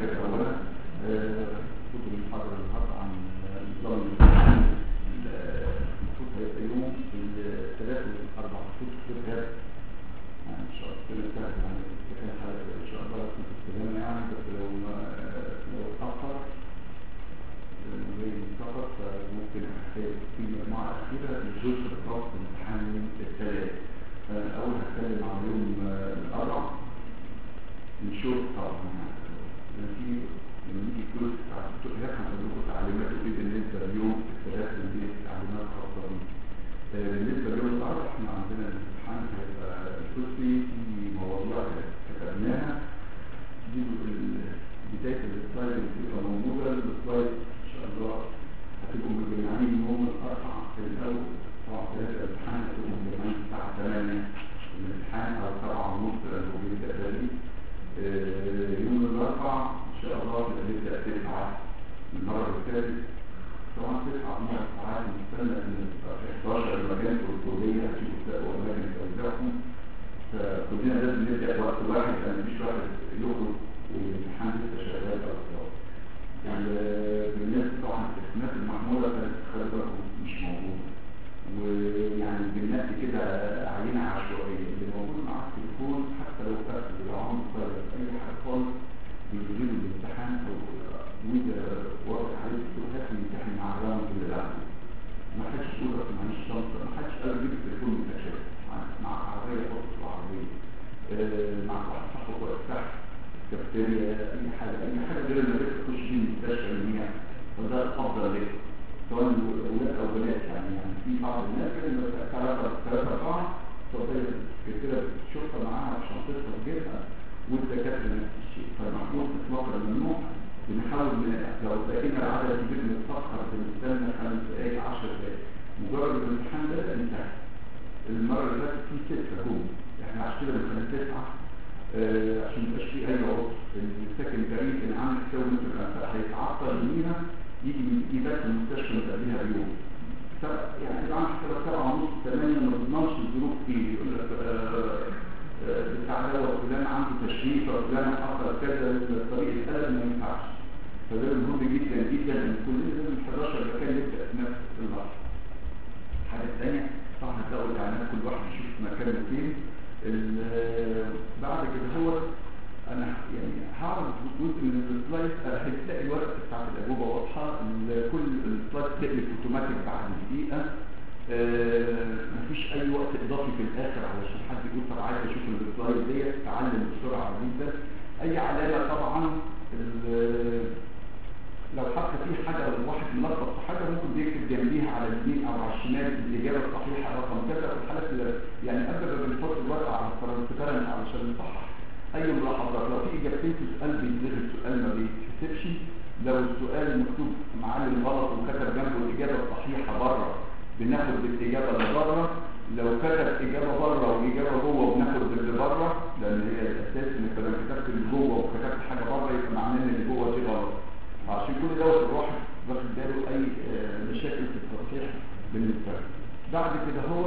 حاجة أولا كنت المحاضرة النهاردة عن نظام الامتحان المفروض هيبقى يوم الثلاث والأربع المفروض كتير غاب يعني إن شاء الله كده سهل يعني كان حاجة إن شاء الله كنت استلمنا يعني بس لو ما لو اتأخر زي السفر فممكن أحتاج في مجموعة أخيرة للجزء الخاص بامتحان يوم الثلاث فالأول هتكلم عن يوم الأربع نشوف طبعا في لما نيجي الجزء بتاع الدكتور هناك هنقول لكم تعليمات ايه بالنسبه لليوم الثلاث اللي هي تعليمات خاصه بيه. بالنسبه ليوم الاربع احنا عندنا الامتحان هيبقى الجزئي في مواضيع كتبناها دي بدايه السلايد اللي بتبقى موجوده السلايد ان شاء الله هتبقوا مجمعين يوم الاربع في الاول طبعا ثلاثه الامتحان هتبقوا مجمعين الساعه 8 الامتحان او 7 ونص لو بيبدا بدري يوم الاربع ان شاء الله نبدا تسعه المره الثالث طبعا تسعه من الساعات نستنى ان 11 المكان الكليه هتشوفوا تلاقوا اماكن توزيعهم فكلنا لازم نبدا وقت واحد لان مفيش واحد يخرج والامتحان لسه شغال او يعني بالنسبه طبعا التسميات المعموله كانت خارجه مش موجوده ويعني بنلاقي كده عينه عشوائيه اللي موجود معاه التليفون حتى لو قفل لو عمل طيب اي حاجه خالص بيجيب الامتحان او وإذا واقع عليه السؤال يمتحن مع الراوند اللي بعده ما حدش يقول لك معلش شنطه ما حدش قال جيب التليفون متشابه مع عربيه فوق العربيه مع واحد صاحبه واقف تحت كافتيريا اي حاجه اي حاجه غير انك تخش بيه المستشفى المنيع فده الافضل لك سواء ولاد او بنات يعني يعني في بعض الناس كده ثلاثه ثلاثه اربعه تفضل كده بتشوفها معاها في شنطتها وجيبها والدكاتره نفس الشيء فالمحمول اطلاقا ممنوع بنحاول لو لقينا العدد كبير متاخر بنستنى خمس دقائق 10 دقائق مجرد الامتحان ده انتهى المره اللي فاتت في سته جم احنا عشان كده بنخلي تسعه آه عشان ميبقاش في اي عطل اللي ساكن بعيد اللي عامل حساب مثل هيتعطل يوميها يجي يبات في المستشفى من قبلها بيوم يعني اللي عامل حساب سبعه ونص ثمانيه ما بنضمنش الظروف ايه يقول لك بتاع ده وفلان عنده تشريف وفلان حصل كذا الطريق القلم ما ينفعش فده مهم جدا جدا ان كلنا لازم 11 مكان نبدا في نفس اللحظه. الحاجه الثانيه طبعا هتلاقوا الاعلانات كل واحد يشوف مكانه فين. بعد كده هو انا يعني هعرض جزء من السلايد هتلاقي الورقه بتاعت الاجوبه واضحه كل السلايد تقلب اوتوماتيك بعد دقيقه مفيش اي وقت اضافي في الاخر علشان حد يقول طب عايز اشوف السلايد ديت تعلم بسرعه جدا اي علامه طبعا لو حتى في حاجه واحد ملخبط في حاجه ممكن بيكتب جنبيها على اليمين او على الشمال الاجابه الصحيحه رقم كذا في الحالات اللي يعني قبل ما بنحط الورقه على الترانسبيرنت علشان نصحح اي ملاحظات لو في اجابتين في سؤال بيتلغي السؤال ما بيتحسبش لو السؤال مكتوب معلم غلط وكتب جنبه الاجابه الصحيحه بره بناخد الاجابه اللي بره لو كتب اجابه بره واجابه جوه بناخد اللي بره لان هي الاساس انك لو كتبت اللي جوه وكتبت حاجه بره يبقى معناه ان اللي جوه دي غلط فعشان كل دوت الواحد واخد باله اي مشاكل في التصحيح بالنسبه له بعد كده هو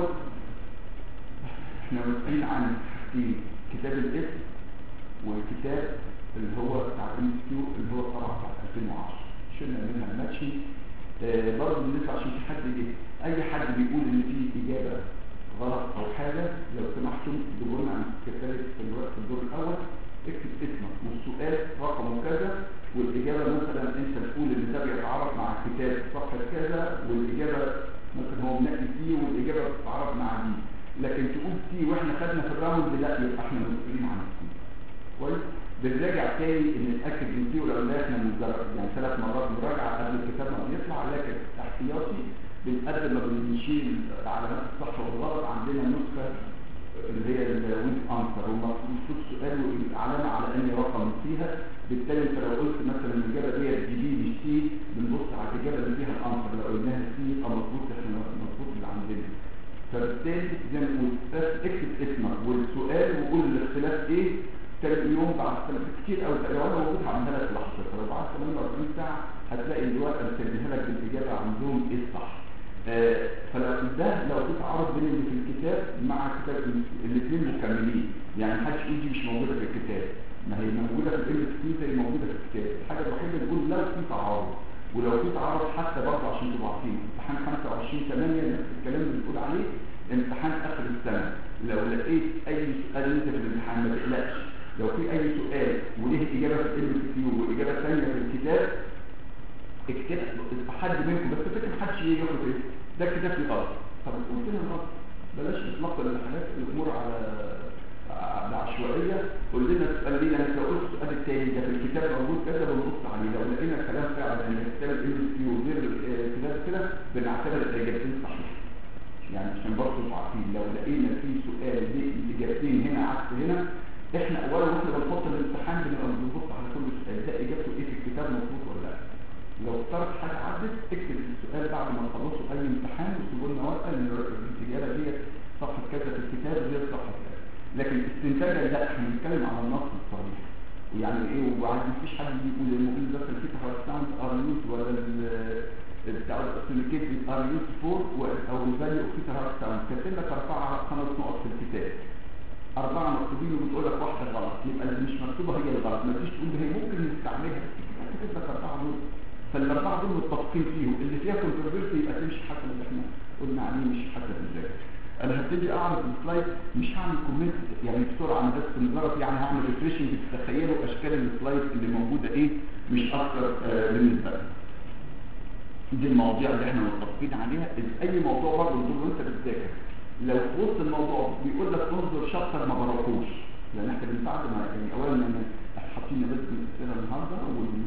احنا مسؤولين عن حاجتين كتاب الاسم والكتاب اللي هو بتاع ام كيو اللي هو طبعا بتاع 2010 شلنا منها الماتشي آه برضه بالنسبه عشان في حد ايه اي حد بيقول ان في اجابه غلط او حاجه لو سمحتم تجيبوا لنا عن كتابه في الوقت في الدور الاول اكتب اسمك والسؤال رقمه كذا والاجابه مثلا انت تقول ان ده بيتعارض مع الكتاب صفحه كذا والاجابه مثلا هو منقي سي والاجابه بتتعارض مع دي لكن تقول سي واحنا خدنا في الراوند لا يبقى احنا مسؤولين عن السي كويس بنراجع تاني ان نتاكد ان سي ولو احنا يعني ثلاث مرات مراجعه قبل الكتاب ما بيطلع لكن احتياطي بنقدم ما بنشيل علامات الصح والغلط عندنا نسخه اللي هي الويك انسر ومكتوب سؤال علامه على اني رقم فيها بالتالي انت لو قلت مثلا الاجابه ديت دي بي مش سي بنبص على الاجابه اللي فيها الانسر لو قلناها سي يبقى مظبوط احنا مظبوط اللي عندنا فبالتالي زي ما قلت اكتب اسمك والسؤال وقول الاختلاف ايه تاني يوم بعد كتير قوي لو انا موجود هعملها لك لحظه فلو بعد 48 ساعه هتلاقي الورقه مسجلها لك بالاجابه عندهم ايه الصح آه فلو ده لو في تعارض بين اللي في الكتاب مع كتاب الاثنين مكملين يعني محدش يجي مش موجوده في الكتاب ما هي موجوده في الام اس كيو زي موجوده في الكتاب ولو في تعارض حتى برضه عشان تبقوا عارفين امتحان 25 8 نفس الكلام اللي بنقول عليه امتحان اخر السنه لو لقيت اي سؤال انت في الامتحان ما تقلقش لو في اي سؤال وليه اجابه في الام كيو واجابه ثانيه في الكتاب اكتب حد منكم بس فكره ما حدش ياخد ايه ده الكتاب فيه غلط طب قول كده غلط بلاش اطلاق الحاجات الامور على بعشوائيه قول لنا السؤال دي انا لو قلت السؤال التاني ده في الكتاب موجود كذا بنبص عليه لو لقينا كلام فعلا ان الكتاب الام كيو غير الكتاب كده بنعتبر الاجابتين صحيحه يعني عشان برضه تبقوا عارفين لو لقينا في سؤال ليه اجابتين هنا عكس هنا احنا اولا واحنا بنحط الامتحان بنبقى بنبص على كل سؤال ده اجابته ايه في الكتاب مظبوط ولا لا لو اخترت حاجه عدت اكتب السؤال بعد ما تخلصوا اي امتحان وسيبوا لنا ورقه ان الاجابه دي صفحه كذا في الكتاب غير صفحه كذا لكن استنتاجا لا احنا بنتكلم على النص الصريح ويعني ايه وبعد ما فيش حد بيقول المؤمن ده في الكتاب ساوند ار يوز ولا بتاع السيميكيت ار يوز فور او الفاليو اوف كتاب ساوند كاتب لك اربعه خمس نقط في الكتاب أربعة مكتوبين وبتقول لك واحدة غلط يبقى اللي مش مكتوبة هي الغلط ما تجيش تقول هي ممكن نستعملها كاتب لك أربعة دول فالأربعة دول متفقين فيهم اللي فيها كونتروفيرسي يبقى تمشي حسب اللي احنا قلنا عليه مش حسب الذاكر انا هبتدي اعرض السلايد مش هعمل كومنت يعني بسرعه انا بس مجرد يعني هعمل ريفريشنج تتخيلوا اشكال السلايد اللي موجوده ايه مش اكتر آه بالنسبه لنا دي المواضيع اللي احنا متفقين عليها اي موضوع برضه طول وانت بتذاكر لو في وسط الموضوع بيقول لك انظر شابتر ما بروحوش لان احنا بنساعد ما يعني اولا ان حاطين بس الاسئله النهارده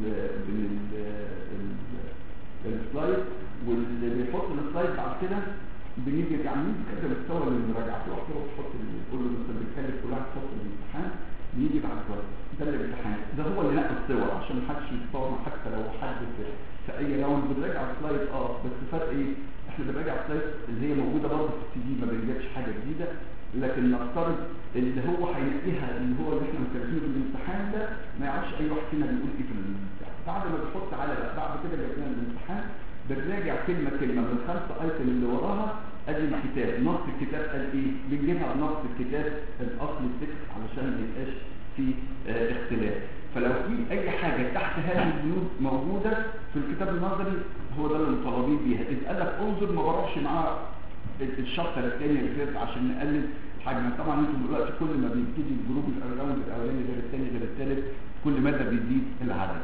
والسلايد واللي بيحط السلايد بعد كده بنيجي عاملين كده مستوى للمراجعه تروح تروح تحط تقول له مثلا بتكلف كلها تحط الامتحان بيجي بعد كده ده الامتحان ده هو اللي نقل الصور عشان ما حدش يتصور حتى لو حد في, في اي راوند بنراجع السلايد اه بس فرق ايه احنا بنراجع السلايد اللي هي موجوده برضه في السي دي ما بنجيبش حاجه جديده لكن نفترض اللي هو هينقيها اللي هو اللي احنا مكتبينه في الامتحان ده ما يعرفش اي واحد فينا بيقول ايه في الامتحان بعد ما بتحط على بعد كده جبنا الامتحان بنراجع كلمه كلمه من الخمسه ايتم اللي وراها ادي الكتاب نص الكتاب قال ايه بنجيبها نص الكتاب الاصل التكست علشان ما يبقاش في اه اختلاف فلو في اي حاجه تحت هذه البنود موجوده في الكتاب النظري هو ده اللي مطالبين بيها اذا قال لك انظر ما بروحش معاه الشابتر الثاني اللي فات عشان نقلل حجم طبعا انتم دلوقتي كل ما بيبتدي الجروب الاراوند الاولاني غير الثاني غير الثالث كل مدى بيزيد العدد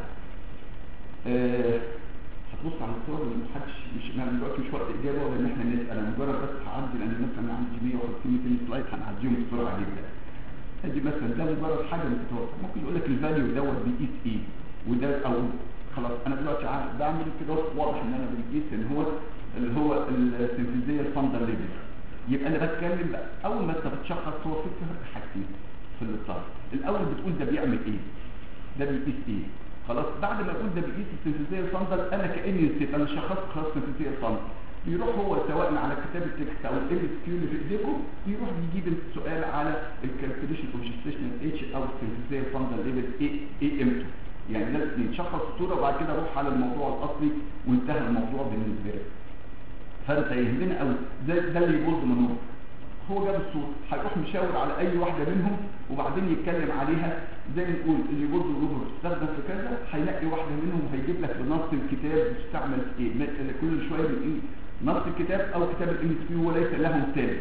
اه هتبص على الصور اللي محدش مش انا دلوقتي مش وقت اجابه ولا ان احنا نسال انا مجرد بس هعدي لان مثلا عندي 150 200 سلايد هنعديهم بسرعه جدا ادي مثلا ده مجرد حاجه متتوقع ممكن يقول لك الفاليو دوت بيقيس ايه وده او خلاص انا دلوقتي عارف بعمل كده واضح ان انا بنقيس ان هو اللي هو السنتيزيه الفاندر ليفل يبقى انا بتكلم بقى اول ما انت بتشخص هو في حاجتين في الاتصال الاول بتقول ده بيعمل ايه ده بيقيس ايه خلاص بعد ما اقول ده بيقيس السنتيزيه الفاندر انا كاني نسيت انا شخصت خلاص السنتيزيه الفاندر بيروح هو سواء على كتاب التكست او ال اس كيو اللي في ايديكم بيروح بيجيب السؤال على الكالكوليشن اوف جستيشنال اتش او السنتيزيه الفاندر ليفل اي اي ام 2 يعني ده يتشخص الصوره وبعد كده اروح على الموضوع الاصلي وانتهى الموضوع بالنسبه لي فانت يهمنا قوي ده ده اللي يبوظ منه هو جاب الصوره هيروح مشاور على اي واحده منهم وبعدين يتكلم عليها زي ما نقول اللي يبوظ الروبر تستخدم في كذا هينقي واحده منهم وهيجيب لك بنص الكتاب بتستعمل في ايه كل شويه بنقول نص الكتاب او كتاب الام اس بي وليس لهم ثالث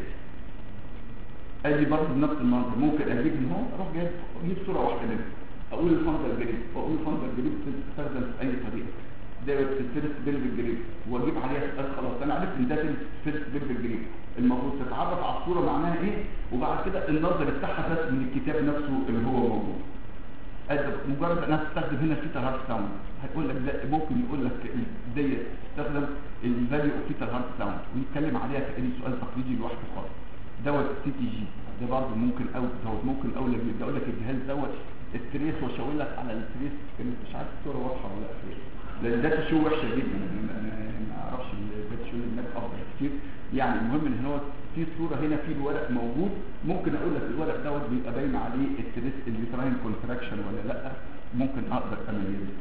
ادي برضه بنفس المنظر ممكن اجيب من هون اروح جايب اجيب صوره واحده منهم اقول الفندر جريب واقول الفندر جريب بتستخدم في اي طريقه ده الفيرست بيلف جريب واجيب عليها سؤال خلاص انا عرفت ان ده الفيرست بيلف جريب المفروض تتعرف على الصوره معناها ايه وبعد كده النظر بتاعها بس من الكتاب نفسه اللي هو موجود مجرد انها تستخدم هنا فيتر هارت ساوند هتقول لك لا ممكن يقول لك ديت تستخدم الفاليو اوف فيتر هارت ساوند ويتكلم عليها كأنه سؤال تقليدي لوحده خالص دوت السي تي جي ده برضه ممكن او دوت ممكن او لك يقول لك الجهاز دوت التريس واشاور لك على التريس كانت مش عارف الصوره واضحه ولا لا لان ده تشو وحشه جدا ما اعرفش ده تشو هناك افضل كتير يعني المهم ان هو في صوره هنا في الورق موجود ممكن اقول لك الورق دوت بيبقى باين عليه التريس الفيتراين كونتراكشن ولا لا ممكن اقدر اميزه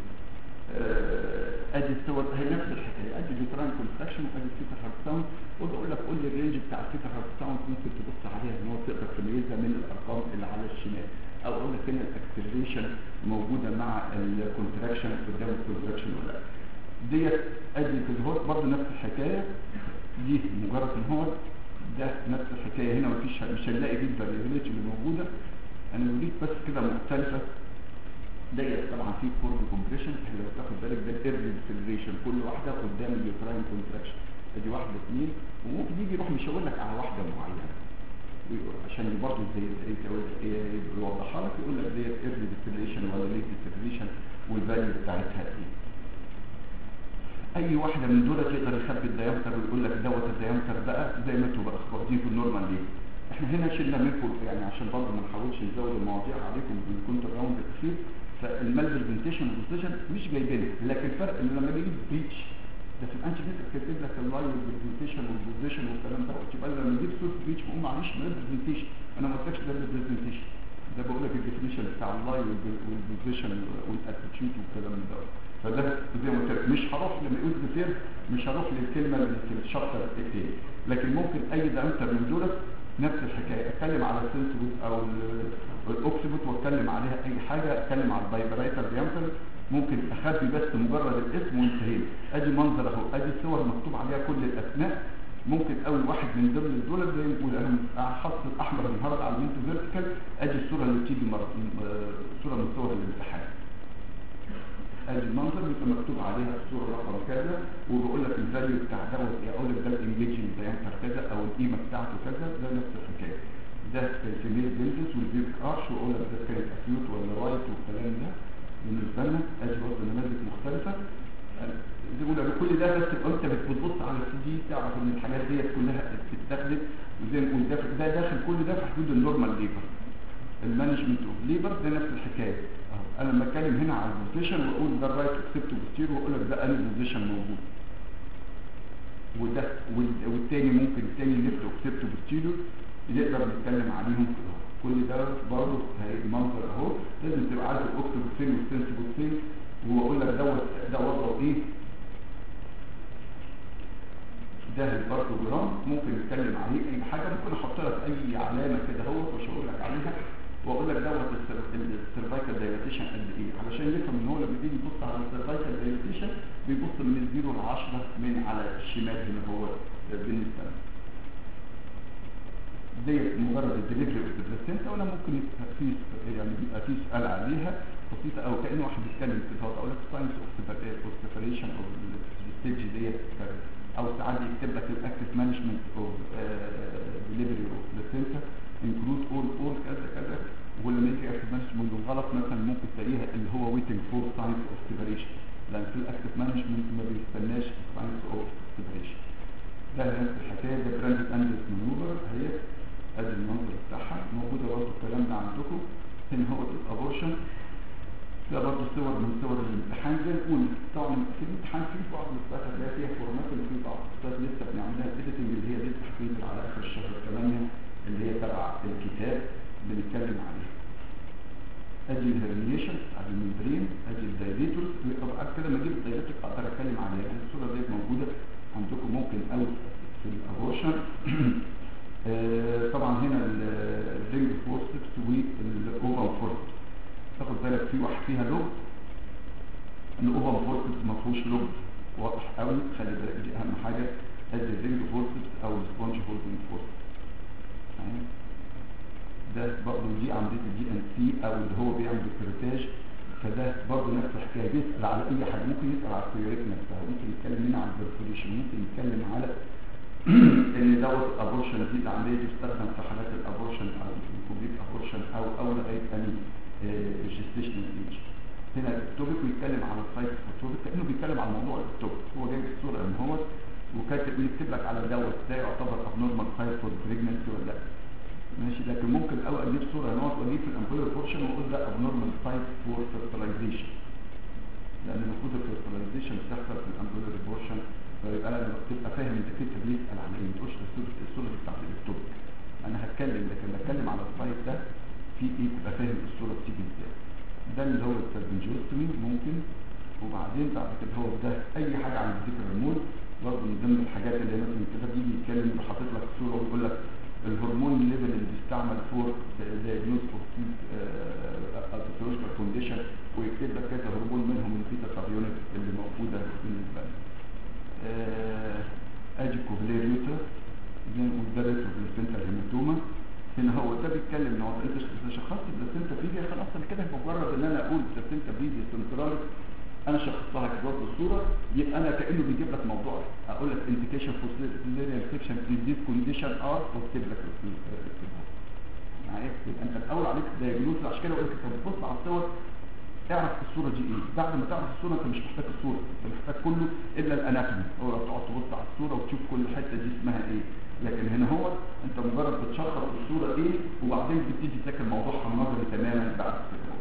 ادي الصور هي نفس الحكايه ادي الفيتراين كونتراكشن وادي الفيتر هارت ساوند واقول لك قول لي الرينج بتاع الفيتر هارت ساوند ممكن تبص عليها ان هو تقدر تميزها من الارقام اللي على الشمال او اقول لك هنا الاكسلريشن موجوده مع الكونتراكشن قدام الكونتراكشن ولا لا ديت ادي في الهوت برضه نفس الحكايه دي مجرد ان هو ده نفس الحكايه هنا مفيش مش هنلاقي فيه الفاريبيليتي اللي موجوده انا بوريك بس كده مختلفه ديت طبعا في كورد كومبريشن لو تاخد بالك ده الايرلي ديسلريشن كل واحده قدام اليوتراين كونتراكشن ادي واحده اثنين وممكن يجي يروح مشاور لك على واحده معينه عشان برضه زي يوضحها لك يقول لك ديت ايرلي ديسلريشن ولا ليت ديسلريشن والفاليو بتاعتها ايه اي واحده من دول تقدر يخبي الديامتر ويقول لك دوت الديامتر بقى زي ما انتوا بقى واخدين في النورمال ليه احنا هنا شلنا منكم يعني عشان برضه ما نحاولش نزود المواضيع عليكم من كنت الراوند الاخير فالمالفيزنتيشن والبوزيشن مش جايبينها لكن الفرق ان لما بيجي بريتش ده في الانتي نت كاتب لك اللاين والبرزنتيشن والبوزيشن والكلام ده يبقى لما نجيب صوره بريتش بقول معلش ما البرزنتيشن انا ما قلتلكش ده البرزنتيشن ده بقول لك الديفينيشن بتاع اللاين والبوزيشن والاتيتيود والكلام ده فده زي ما قلت لك مش هروح لما يقول كتير مش هروح للكلمه اللي في الشابتر التاني لكن ممكن اي دايمتر من دول نفس الحكايه اتكلم على السنسبوت او الاوكسيبوت واتكلم عليها اي حاجه اتكلم على الفايبريتر ديامتر ممكن اخبي بس مجرد الاسم وانتهينا ادي منظر اهو ادي صور مكتوب عليها كل الاسماء ممكن اول واحد من ضمن دول زي ما بقول انا حاطط الاحمر النهارده على اليمين فيرتيكال ادي الصوره اللي بتيجي صوره من صور الامتحان ادي المنظر بيبقى مكتوب عليها الصوره رقم كذا وبقول لك الفاليو بتاع دوت ايه اقول لك ده الانجيجمنت دايمتر كذا او القيمه بتاعته كذا ده نفس الحكايه ده الفيميل بيلفس والبيب ارش واقول لك ده كانت اكيوت ولا رايت والكلام ده بالنسبه لنا ادي برضه نماذج مختلفه زي ما بقول كل ده بس تبقى انت بتبص على السي دي تعرف ان الحاجات ديت كلها بتستخدم وزي ما قلت ده داخل كل ده في حدود النورمال ليبر المانجمنت اوف ليبر ده نفس الحكايه اهو انا لما اتكلم هنا على البوزيشن واقول ده الرايت اكسبت بوستير واقول لك ده انهي بوزيشن موجود وده والتاني ممكن التاني ليفت اكسبت بوستيريور نقدر نتكلم عليهم كده كل ده برضه المنظر اهو لازم تبقى عارف الاوكسبت فين والسنسبوت فين واقول لك دوت ده وضعه ايه ده البارتوجرام ممكن نتكلم عليه اي حاجه ممكن احط لك اي علامه كده اهوت مش هقول لك عليها واقول لك دوت السيرفايكال دايلاتيشن قد ايه علشان يفهم ان هو لما بيجي يبص على السيرفايكال دايلاتيشن بيبص من الزيرو ل 10 من على الشمال هنا هو بالنسبه له ديت مجرد الدليفري اوف البلاسينتا وانا ممكن يبقى في يعني بيبقى في سؤال عليها بسيطه او كان واحد بيتكلم كده اقول لك ساينس اوف سيبريشن او الستيج ديت او ساعات يكتب لك الاكتف مانجمنت اوف دليفري اوف بلاسينتا انكلود اول اول كذا كذا ولما يجي اكتف مانجمنت بالغلط مثلا ممكن تلاقيها اللي هو ويتنج فور ساينس اوف سيبريشن لان في الاكتف مانجمنت ما بيستناش ساينس اوف سيبريشن ده نفس الحكايه ده براندد اندرس مانوفر هي ادي المنظر بتاعها موجوده برضه الكلام ده عندكم هنا هو الابورشن ده برضه صور من صور الامتحان زي نقول طبعا في الامتحان في بعض الاستاذ هتلاقي فيها فورمات اللي في بعض الاستاذ لسه بنعملها اديتنج اللي هي لسه هتنزل على اخر الشهر 8 اللي هي تبع الكتاب بنتكلم عليها ادي الهرنيشن ادي الممبرين ادي الدايليتور بعد كده لما اجيب الدايليتور اقدر اتكلم عليها يعني الصوره ديت موجوده عندكم ممكن او في الابورشن آه طبعا هنا الرينج فورسبس والاوفر فورسبس تاخد بالك في واحد فيها لوب الاوفر فورسبس ما فيهوش لوب واضح قوي خلي بالك دي اهم حاجه ادي الرينج فورسبس او السبونج هولدنج فورسبس ده برضه دي عمليه الدي ان سي او اللي هو بيعمل الكريتاج فده برضه نفس الحكايه بيسال على اي حاجه ممكن يسال على الكيوريك نفسها ممكن يتكلم هنا على البرفوريشن ممكن يتكلم على ان دوت الابورشن دي العمليه تستخدم في حالات الابورشن او الكوبليت ابورشن او او لغايه اني الجستيشنال ايج هنا التوبيك ويتكلم على السايت التوبيك كانه بيتكلم على موضوع التوبيك هو جايب الصوره ان هو وكاتب يكتب لك على دوت ده يعتبر ابنورمال سايت فور بريجننسي ولا لا ماشي لكن ممكن او اجيب صوره ان هو واجيب في الامبولر بورشن واقول ده ابنورمال سايت فور فيرتلايزيشن لان المفروض الفيرتلايزيشن بتحصل في الامبولر بورشن فيبقى لما تبقى فاهم انت كنت بيسال عن ايه ما تقولش الصوره الصوره دي بتاعت التوبيك انا هتكلم لكن بتكلم على السايت ده في ايه تبقى فاهم الصوره بتيجي ازاي ده اللي هو التربنجوستمي ممكن وبعدين بعد كده هو ده اي حاجه عن الذكر المول برضه من ضمن الحاجات اللي مثلا كده بيجي يتكلم يبقى حاطط لك صوره ويقول لك الهرمون ليفل اللي بيستعمل فور دايجنوز فور باثولوجيكال كونديشن ويكتب لك كذا هرمون منهم البيتا كابيونيك اللي موجوده بالنسبه لنا آه، ادي كوفلير يوترس زي ما نقول ده ريتروبلاسنتا هيماتوما هنا هو ده بيتكلم ان هو انت إذا شخصت بلاسنتا فيجيا خلاص انا كده مجرد ان انا اقول بلاسنتا فيجيا سنتراليس انا شخصتها كده بالصوره يبقى انا كانه بيجيب لك موضوع اقول لك انديكيشن فور سيليريال سيكشن في ديز كونديشن ار واكتب لك معايا يبقى انت الاول عليك دايجنوز عشان كده اقول لك انت بتبص على الصور اعرف الصوره دي ايه بعد ما تعرف الصوره انت مش محتاج الصوره انت محتاج كله الا الاناتومي هو تقعد تبص على الصوره وتشوف كل حته دي اسمها ايه لكن هنا هو انت مجرد بتشخص الصوره ايه وبعدين بتيجي تذاكر موضوعها النظري تماما بعد كده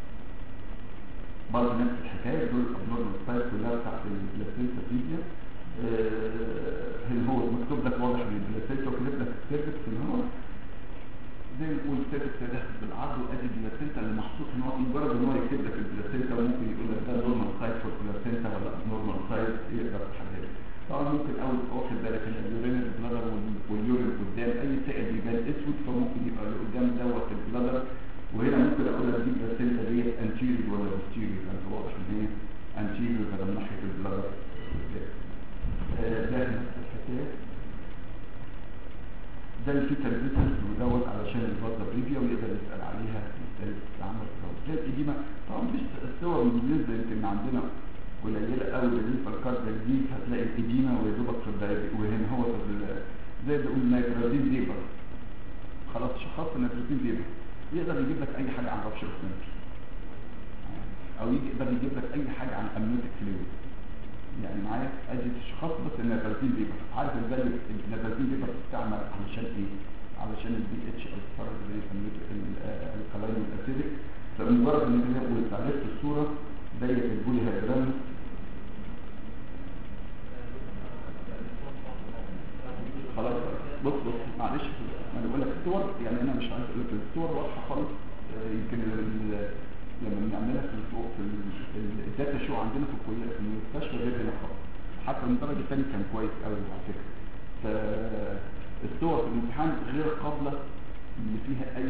برضه نفس الحكايه دول الابنورمال سايت كلها بتاعت البلاسينتا فيديا هنا هو مكتوب لك واضح من البلاسينتا وكتب لك السيرفكس هنا هو زي ما نقول السيرفكس ده بالعرض وادي البلاسينتا اللي محطوط ان هو مجرد ان هو يكتب لك البلاسينتا ممكن يقول لك ده نورمال سايت فور البلاسينتا ولا نورمال سايت يقدر يحدد طبعا ممكن اول واخد بالك ان اليورين البلادر واليورين قدام اي سائل بيبان اسود فممكن يبقى اللي قدام دوت البلادر وهنا ممكن اقول لك دي البلاسينتا ديت انتيريور ولا بوستيريور يعني واضح ان هي انتيريور فده من ناحيه البلادر ده نفس الحكايه ده الفيتال فيتال ودوت علشان الفازا بريفيا ويقدر يسال عليها يسال العمل ده القديمه طبعا مفيش الصور بالنسبه يمكن عندنا قليله قوي بالنسبه للكارتر دي هتلاقي القديمه ويا دوبك في الدايبي وهنا هو في ال- زي ما بيقول نيتروزين ديبر خلاص شخصت نيتروزين ديبر يقدر يجيب لك اي حاجه عن ربش الاسنان او يجي- يقدر يجيب لك اي حاجه عن امنيوتيك فلويد يعني معايا ادي تشخيص بس النيتروزين ديبر عارف ازاي النيتروزين ديبر بتستعمل علشان ايه علشان البي اتش او الفرق بين الكلاين والاسيدك فمجرد ان انت قلت عرفت الصوره ديت البولي هيدرام خلاص بص بص معلش انا بقول لك الصور يعني انا مش عايز اقول لك الصور واضحه خالص آه، يمكن ال- لما بنعملها في الفوق في ال- الداتا شو عندنا في الكليه في المستشفى غير هنا خالص حتى من الدرجه الثانيه كان كويس قوي على فكره فالصور في الامتحان غير قابله اللي فيها اي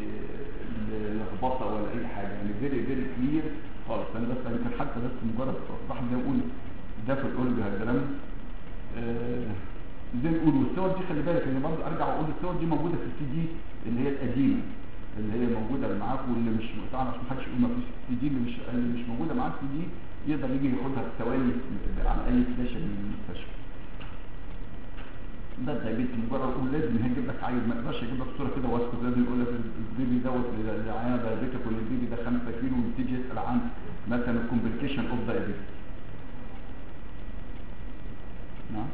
لخبطه ولا اي حاجه يعني فيري فيري كلير خالص انا بس يمكن حتى بس مجرد واحد زي ما بقول ده في الاولج هيدرام آه، زي ما بيقولوا الصور دي خلي بالك ان برضه ارجع واقول الصور دي موجوده في السي دي اللي هي القديمه اللي هي موجوده اللي معاك واللي مش طبعا عشان محدش يقول ما فيش السي دي اللي مش اللي مش موجوده معاه السي دي يقدر يجي ياخدها في ثواني على اي فلاشه من المستشفى ده الدايبيت مجرد يقول لازم هيجيب لك عيل ما يقدرش يجيب لك صوره كده واسكت لازم يقول لك البيبي دوت لعيان دايبيتك ولا البيبي ده 5 كيلو وتيجي يسال عن مثلا الكومبليكيشن اوف دايبيت نعم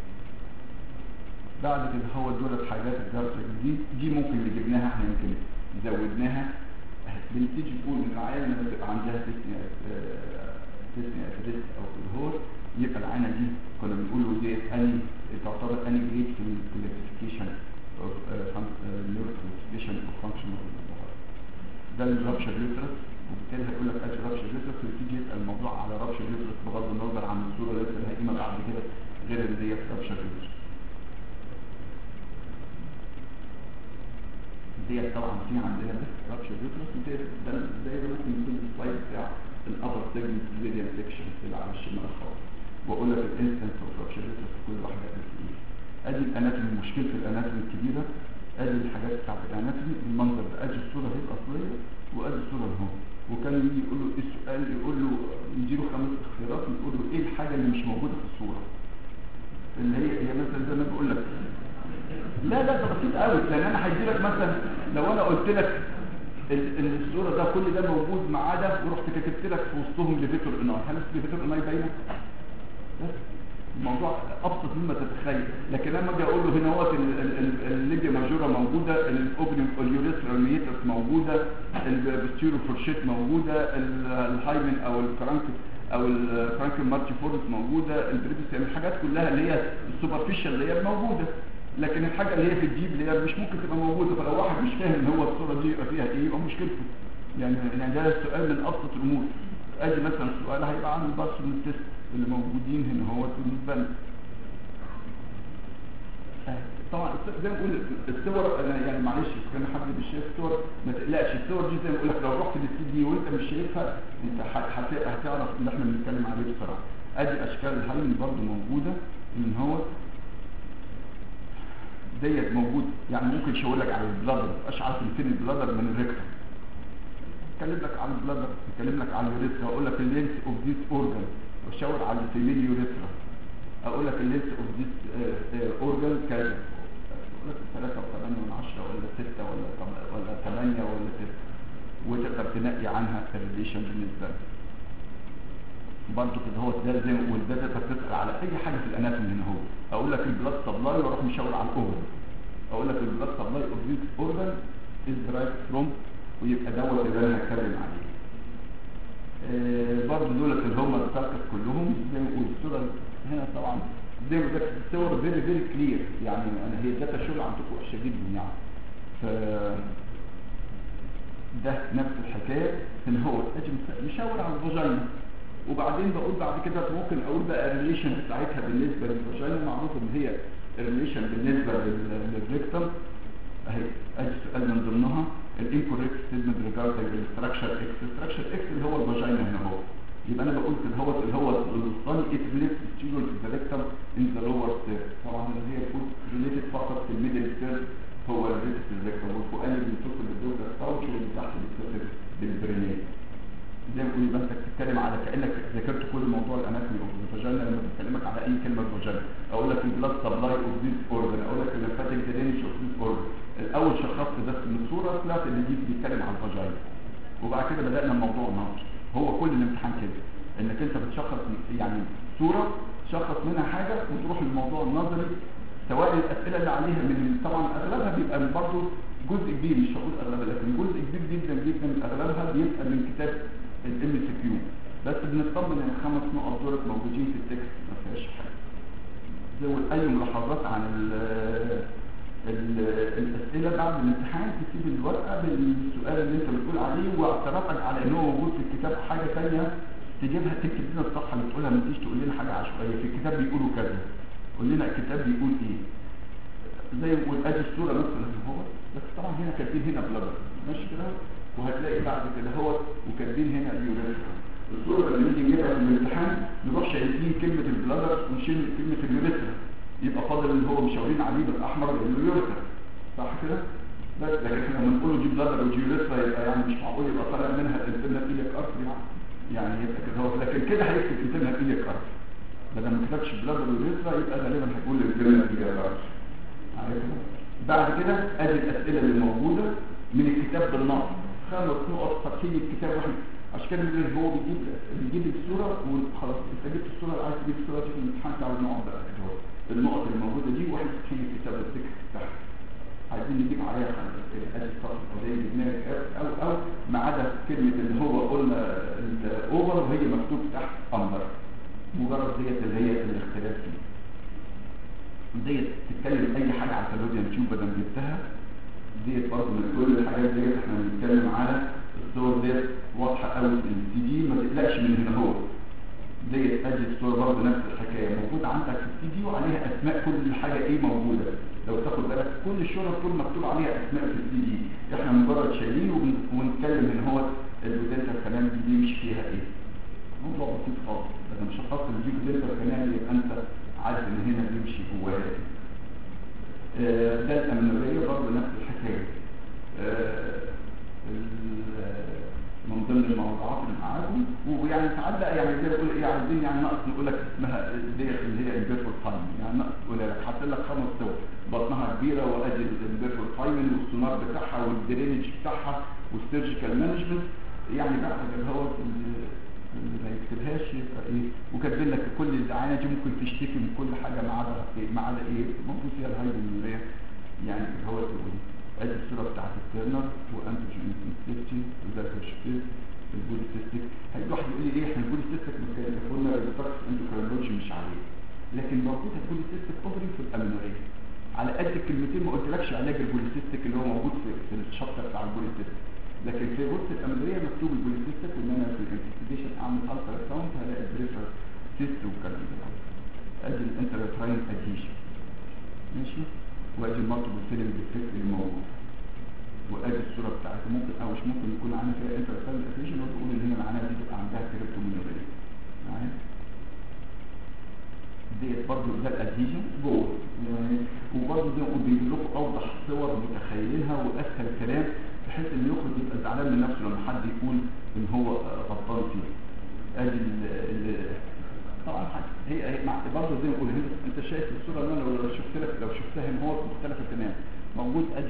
بعد كده هو دولت حاجات الجرس دي دي ممكن اللي جبناها احنا يمكن زودناها بنتيجي نقول ان العيال لما تبقى عندها تسنيا تسنيا افريست او الهور يبقى العينه دي كنا بنقول له دي اني تعتبر اني جريد في الكلاسيفيكيشن اوف نيورو كلاسيفيكيشن اوف فانكشنال ده الرابشر يوترس وبالتالي هيقول لك ادي رابشر يوترس وتيجي يسال الموضوع على رابشر يوترس بغض النظر عن الصوره اللي لسه الهائمه بعد كده غير اللي هي رابشر يوترس ديت طبعا في عندنا بس رابشر يوترس وديت ده زي ما ممكن يكون السلايد بتاع الابر سيجمنت فيريان سيكشن اللي على الشمال خالص واقول لك الانستنس اوف رابشر يوترس كل واحده قد ايه ادي الاناتومي مشكله الاناتومي الكبيره ادي الحاجات بتاعت الاناتومي المنظر ده ادي الصوره اهي الاصليه وادي الصوره اهو وكان يجي يقول له ايه السؤال يقول له يديله خمس اختيارات يقول له ايه الحاجه اللي مش موجوده في الصوره اللي هي هي مثلا زي ما بقول لك لا لا ده بسيط قوي لان انا هدي لك مثلا لو انا قلت لك ال- ال- الصوره ده كل ده موجود ما عدا ورحت كتبت لك في وسطهم ليفيتور اناي هل ليفيتور اناي باينه بس الموضوع ابسط مما تتخيل لكن انا اجي اقول له هنا هو الليبيا ماجورا موجوده الاوبننج اليوريثرال ميتس موجوده البستيرو فورشيت موجوده ال- الهايمن او الكرانك او الكرانك مارتي فورس موجوده البريبس يعني الحاجات كلها اللي هي السوبرفيشال اللي هي موجوده لكن الحاجه اللي هي في الجيب اللي هي مش ممكن تبقى موجوده فلو واحد مش فاهم هو الصوره دي يبقى فيها ايه يبقى مشكلته يعني يعني ده سؤال من ابسط الامور ادي مثلا السؤال هيبقى عن البارسون تيست اللي موجودين هنا هو بالنسبه لنا طبعا الص- زي ما بقول الصور انا يعني معلش كان حد مش شايف الصور ما تقلقش الصور دي زي ما بقول لك لو رحت للسي دي وانت مش شايفها انت ه- هت- هتعرف اللي احنا بنتكلم عليه بسرعه ادي اشكال الهايمن برضو موجوده من هو ديت موجود يعني ممكن يشاور لك على البلادر مش عارف فين البلادر من الريكتر اتكلم لك على البلادر اتكلم لك على اليوريثرا اقول لك اللينس اوف ذيس اورجان واشاور على الفيميل يوريثرا اقول لك اللينس اوف ذيس اورجان كذا اقول لك 3 و8 من 10 ولا 6 ولا طب- ولا 8 ولا 9 وتقدر تنقي عنها الريليشن بالنسبه لك برضه كده هو ده زي ما قلت ده تقدر تسال على اي حاجه في الاناتومي هنا هو اقول لك البلاد سبلاي واروح مشاور على الاورجان اقول لك البلاد سبلاي اوف ذيس اورجان از درايف فروم ويبقى دوت اللي انا هتكلم عليه آه، برضه دولت اللي هم السيركس كلهم زي ما قلت الصوره هنا طبعا زي ما قلت الصور فيري فيري كلير يعني انا هي الداتا شغل عندكم وحشه جدا يعني ف ده نفس الحكايه ان هو اجي مس- مشاور على الفاجينا وبعدين بقول بعد كده ممكن اقول بقى الريليشن بتاعتها بالنسبه للفاجينا معروف ان هي الريليشن بالنسبه لل- للريكتم اهي ادي سؤال من ضمنها الانكوريكت ستيتمنت ريجاردنج الاستراكشر اكس الاستراكشر اكس اللي هو الفاجينا هنا اهو يبقى انا بقول اللي هو اللي هو الوسطاني ات ريليت ستيرول في الريكتم ان ذا لور ستير طبعا اللي هي فوت ريليتد فقط في الميدل ستير هو ريليتد في الريكتم والفوقاني بيتصل بالدوجا ستاوتش واللي تحت بيتصل بالبرينيه زي ما بقول يبقى انت بتتكلم على كانك ذاكرت كل موضوع الاناتومي اوف الفاجينا لما بكلمك على اي كلمه فاجينا اقول لك البلاد سبلاي اوف ذيس اورجن اقول لك الليمفاتيك درينج اوف ذيس اورجن الاول شخصت بس من الصوره طلعت ان دي بيتكلم على الفاجينا وبعد كده بدانا الموضوع النظري هو كل الامتحان كده انك انت بتشخص يعني صوره شخص منها حاجه وتروح للموضوع النظري سواء الاسئله اللي عليها من طبعا اغلبها بيبقى برضه جزء كبير مش هقول اغلبها لكن جزء كبير جدا جدا من اغلبها بيبقى من كتاب الام سي كيو بس بنطمن ان الخمس نقط دول موجودين في التكست ما فيهاش حاجه زي اي ملاحظات عن ال- ال- الاسئله بعد الامتحان تسيب الورقه بالسؤال اللي انت بتقول عليه واعترافك على ان هو موجود في الكتاب حاجه ثانيه تجيبها تكتب لنا الصفحه اللي بتقولها ما تجيش تقول لنا حاجه عشوائيه في الكتاب بيقولوا كذا قول لنا الكتاب بيقول ايه زي ما بقول ادي الصوره مثلا هو بس طبعا هنا كاتبين هنا بلادر ماشي كده وهتلاقي بعد كده هو وكاتبين هنا اليوريثرا الصوره لما نيجي نجيبها في الامتحان نروح شايلين كلمه البلادر ونشيل كلمه اليوريثرا يبقى فاضل اللي هو مشاورين عليه بالاحمر اليوريثرا صح كده بس لكن احنا لما نقول له دي بلادر ودي يوريثرا يبقى يعني مش معقول يبقى طالع منها الانترنال ايليك ارث يعني يعني يبقى كده هو لكن كده هيكتب انترنال ايليك ارث بدل ما كتبش بلادر ويوريثرا يبقى غالبا هيقول الانترنال ايليك ارث عارفها؟ بعد كده ادي الاسئله اللي موجوده من الكتاب بالنص خمس نقط فاتحين الكتاب واحد عشان كده بيقول هو بيجيب بيجيب الصوره وخلاص انت جبت الصوره اللي عايز تجيب الصوره دي في الامتحان تعالى نقعد بقى كده اهو. النقط اللي موجوده دي واحنا فاتحين الكتاب التكست بتاعها عايزين نجيب عليها خمس اسئله ادي الصفحه القضيه جبناها او او ما عدا كلمه اللي هو قلنا الاوفر وهي مكتوب تحت امبر مجرد ديت اللي هي الاختلاف فيه ديت تتكلم اي حاجه على الفالوديان تيوب بدل ما جبتها ديت برضه من كل الحاجات ديت احنا بنتكلم على الصور ديت واضحه قوي في السي دي ما تقلقش من هنا هو ديت ادي الصور برضه نفس الحكايه موجود عندك في السي دي وعليها اسماء كل حاجه ايه موجوده لو تاخد بالك كل الشرط كل مكتوب عليها اسماء في السي دي احنا مجرد شايلين وبن- ونتكلم هنا هو البوتنشال كلام دي بيمشي فيها ايه موضوع بسيط خالص اذا مش شخصت اللي دي بوتنشال كلام يبقى انت عارف ان هنا بيمشي جواها ايه آه، ده الأمنورية برضه نفس الحكاية آه، ال- من ضمن الموضوعات اللي معاكم ويعني ساعات بقى يعني زي ما بقول ايه عايزين يعني ناقص نقول لك اسمها دي اللي هي البيرفول تايم يعني ناقص تقول لك حاطط لك خمس صور بطنها كبيره وادي البيرفول تايمن والسونار بتاعها والدرينج بتاعها والسيرجيكال مانجمنت يعني بقى اللي هو ال- اللي ما يكتبهاش يبقى ايه وكاتبين لك كل الدعايه دي ممكن تشتكي من كل حاجه ما عدا ايه ما عدا ايه ممكن فيها الهايبرنوريا يعني اللي هو تقول ادي الصوره بتاعت التيرنر وانتيجين سيفتي وده تشخيص البوليسيستيك هيجي واحد يقول لي ايه احنا البوليسيستيك قلنا الريفلكس اندوكرينولوجي مش عليه لكن موجود البوليسيستيك اوفري في الامينوريا على قد الكلمتين ما قلتلكش علاج البوليسيستيك اللي هو موجود في, في الشابتر بتاع البوليسيستيك لكن في غرفه الامينوريا مكتوب البوليسيستيك وان انا في الانفستيجيشن اعمل الترا ساوند هلاقي البريفر سيست والكلام ده ادي الانتراتراين اديشن ماشي و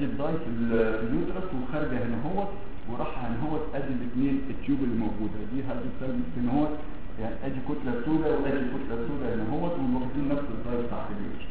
ادي الداي في ال- في اليوترس وخارجه هنا اهوت وراح هنا اهوت ادي الاثنين التيوب اللي موجوده دي هذا السلب هنا اهوت يعني ادي كتله سوداء وادي كتله سوداء هنا اهوت واخدين نفس الداي بتاعت اليوترس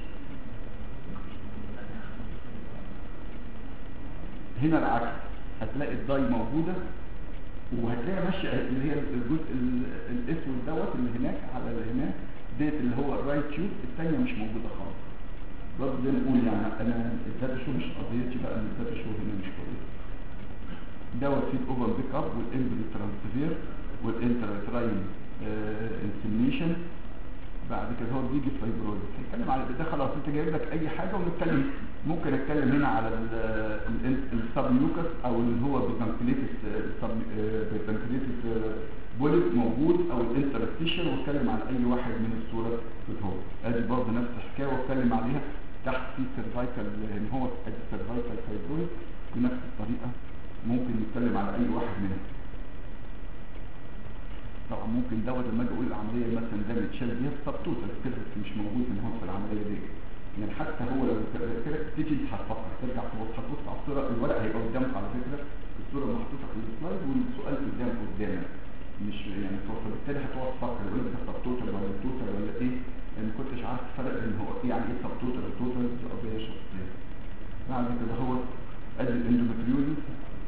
هنا العكس هتلاقي الداي موجوده وهتلاقي ماشيه اللي هي الجزء ال- الاسود دوت اللي هناك على اللي هناك ديت اللي هو الرايت تيوب الثانيه مش موجوده خالص برضه زي ما نقول يعني انا الداتا شو مش قضيتي بقى ان الداتا شو هنا مش كويس دوت فيه الاوفر بيك اب والامبري ترانسفير والانتراتراين انسيميشن بعد كده هو بيجي فايبرويد هنتكلم على ده خلاص انت جايب لك اي حاجه ونتكلم ممكن اتكلم هنا على السب ميوكس او اللي هو بيتنكليتس بيتنكليتس بوليب موجود او الانترستيشن واتكلم عن اي واحد من الصوره بتهو ادي برضه نفس الحكايه واتكلم عليها تحت في سيرفايكال ان هو ادي سيرفايكال فايبرويد بنفس الطريقه ممكن نتكلم على اي واحد منهم طبعا ممكن دوت لما اجي اقول العمليه مثلا ده متشال دي سبتوتال كده مش موجود ان هو في العمليه دي يعني حتى هو لو كده تيجي هتفكر ترجع تبص هتبص على الصوره الورق هيبقى قدامك على فكره الصوره محطوطه في السلايد والسؤال قدامك قدامك مش يعني فبالتالي هتقعد تفكر يقول لك ده سبتوتال ولا توتال ولا ايه يعني ما كنتش عارف تفرق ان هو يعني ايه سبتوتال وتوتال دي قضيه شخصيه بعد كده هو ادي الاندومتريوزس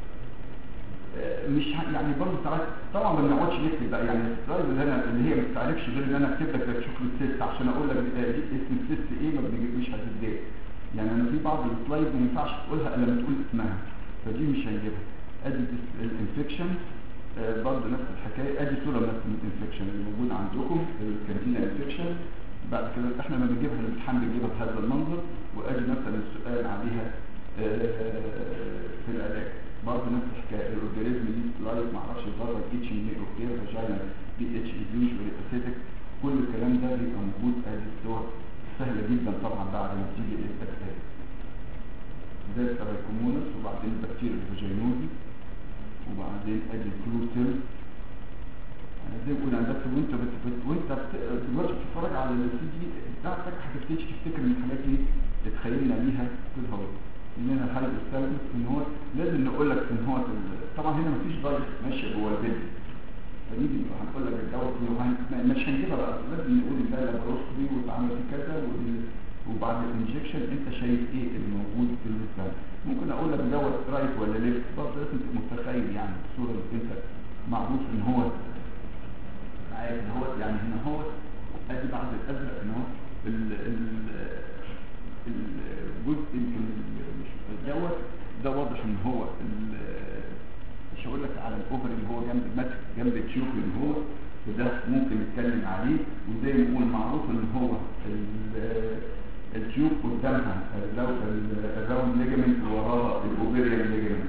مش ه- يعني برضه ساعات طبعا ما بنقعدش نكتب بقى يعني السلايد اللي انا اللي هي ما بتعرفش غير ان انا اكتب لك زي شوكليت سيست عشان اقول لك آه، دي اسم السيست ايه ما بنجيبش هتتضايق يعني انا في بعض السلايد ما ينفعش تقولها الا لما تقول اسمها فدي مش هنجيبها ادي الانفكشن برضه نفس الحكايه ادي صوره من الانفكشن اللي موجود عندكم الكانتينا انفكشن بعد كده احنا لما بنجيبها الامتحان بنجيبها بهذا المنظر وادي مثلا السؤال عليها آه، في العلاج برضه نفس الحكايه الاورجانيزم دي سلايد ما اعرفش بره اتش ام اي اوكي فاجينا بي اتش يوجوالي اسيتك كل الكلام ده بيبقى موجود ادي الصور سهله جدا طبعا بعد ما تيجي البكتيريا ده الترايكومونس وبعدين البكتيريا الفاجينوزي وبعدين ادي الكلوتيل انا زي ما بقول انا بس وانت بت... بت... وانت بت... دلوقتي بتتفرج على السي دي بتاعتك هتبتدي تفتكر ان الحاجات دي اتخيلنا بيها في الهواء اننا الهاي استلمت ان هو لازم نقول لك ان هو ال- طبعا هنا مفيش دايت ماشيه جوه البيت فنيجي نبقى هنقول لك الدواء دي وهن- ما- مش هنجيبها بقى لازم نقول ده لابروسكوبي واتعمل في كذا وال- وبعد الانجكشن انت شايف ايه اللي موجود بالنسبه لك ممكن اقول لك دوت رايت ولا ليفت برضه لازم تبقى متخيل يعني الصوره اللي انت معروف ان هو عارف ان هو يعني هنا هو ادي بعد الازرق ان هو ال- ال- الجزء ال- مش- دوت ده واضح ان هو ال- مش هقول لك على الاوفر اللي هو جنب المتر جنب التيوب اللي هو وده ممكن نتكلم عليه وزي ما نقول معروف ان هو ال- التيوب قدامها لو الراوند ليجمنت وراها الاوفيريان ليجمنت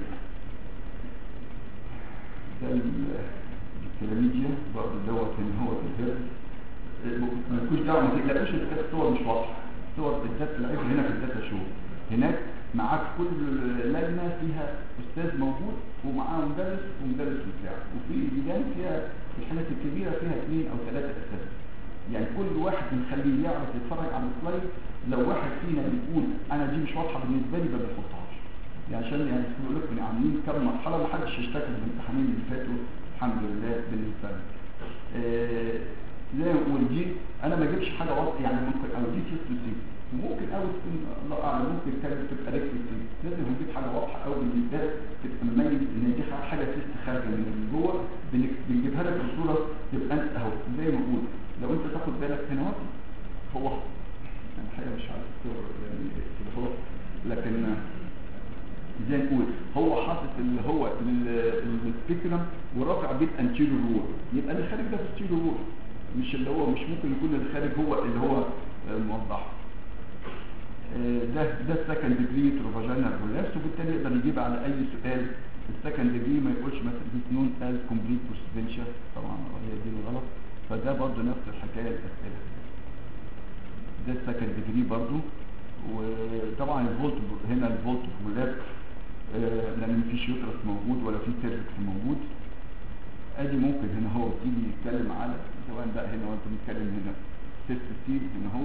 ده ال- الكلاميديا برضه دوت هنا هو في الهرس مالكوش دعوه ما تقلقوش ان كانت الصور مش واضحه صور الداتا العيب هنا في الداتا شو هناك معاك كل لجنه فيها استاذ موجود ومعاه مدرس ومدرس مساعد وفي اللجان فيها الحالات الكبيره فيها اثنين او ثلاثه اساتذه يعني كل واحد بنخليه يعرف يتفرج على السلايد لو واحد فينا بيقول انا دي مش واضحه بالنسبه لي ما بنحطهاش يعني عشان يعني بيقول لك عاملين كام مرحله ما حدش اشتكى في الامتحانين اللي فاتوا الحمد لله بالنسبه لنا آه، زي ما بقول دي انا ما اجيبش حاجه واضحه يعني ممكن او دي سيست سي وممكن قوي تكون الله اعلم ممكن كانت تبقى ريكت سي لازم نجيب حاجه واضحه قوي بالنسبه لك تبقى مميز ان دي حاجه سيست خارجه من جوه بنك- بنجيبها لك في صوره تبقى انت اهو زي ما بقول لو انت تاخد بالك هنا اهو، هو انا الحقيقه مش عارف الصور يعني كده هو لكن زي نقول هو حاطط اللي هو السبيكترم ورافع بيه الانتيريور رول يبقى اللي خارج ده الانتيريور رول مش اللي هو مش ممكن يكون اللي خارج هو اللي هو آه، موضح آه، ده ده السكند ديجري تروفاجينال رولابس وبالتالي يقدر يجيب على اي سؤال السكند ديجري ما يقولش مثلا ديس نون از كومبليت بوستنشا طبعا هي دي الغلط فده برضه نفس الحكايه الاسئله ده السكند ديجري برضه وطبعا الفولت هنا الفولت رولاب آه، لان مفيش يوترس موجود ولا في سيرفكس موجود ادي ممكن هنا هو تيجي يتكلم على سواء بقى هنا وانت بتتكلم هنا سيست ستيل هنا هو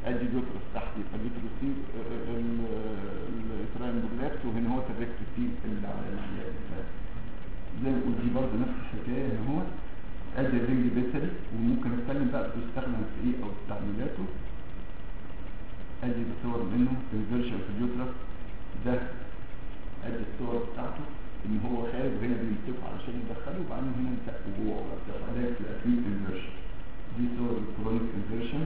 ادي اليوترس تحت يبقى اليوترس دي التراينجولاكس وهنا هو الريكتس دي اللي على ال- زي ما قلت دي برضه نفس الحكايه هنا هو ادي الرينج بيتري وممكن اتكلم بقى بيستخدم في ايه او استعمالاته ادي الصور منه الفيرجن في اليوترس ده ادي الصور بتاعته ان هو خارج وهنا بيمسكوا علشان يدخلوا وبعدين هنا يسقوا جوه وده في الاكيوت انفيرجن دي صور الكرونيك انفيرجن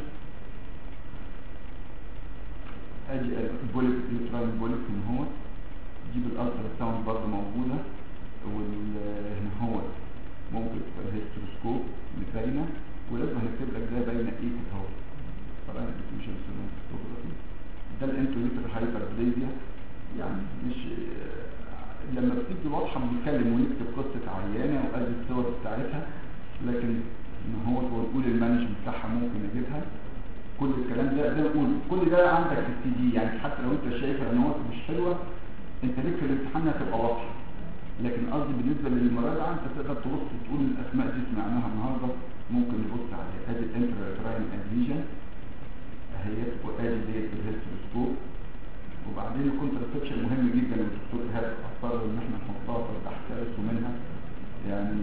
ادي البوليك اليوتراين بوليك هنا هو جيب الالترا ساوند برضه موجوده وهنا هو ممكن تبقى الهيستروسكوب اللي باينه ولازم هنكتب لك ده باينه ايه كده اهو طبعا الديفيوجن سينوستوجرافي ده الانتريتر هايبربليزيا يعني مش لما بتيجي واضحه بنتكلم ونكتب قصه عيانه وادي الصور بتاعتها لكن ان هو ونقول المانجمنت بتاعها ممكن نجيبها كل الكلام ده ده نقول كل ده عندك في السي دي يعني حتى لو انت شايفها ان هو مش حلوه انت ليك في الامتحان هتبقى واضحه لكن قصدي بالنسبه للمراجعه انت تقدر تبص تقول الاسماء دي سمعناها النهارده ممكن نبص عليها ادي الانتراتراين ادفيجن اهي وادي ديت الهيستروسكوب وبعدين الكونترسبشن مهم جدا والدكتور ايهاب اصر ان احنا نحطها في تحت رسم منها يعني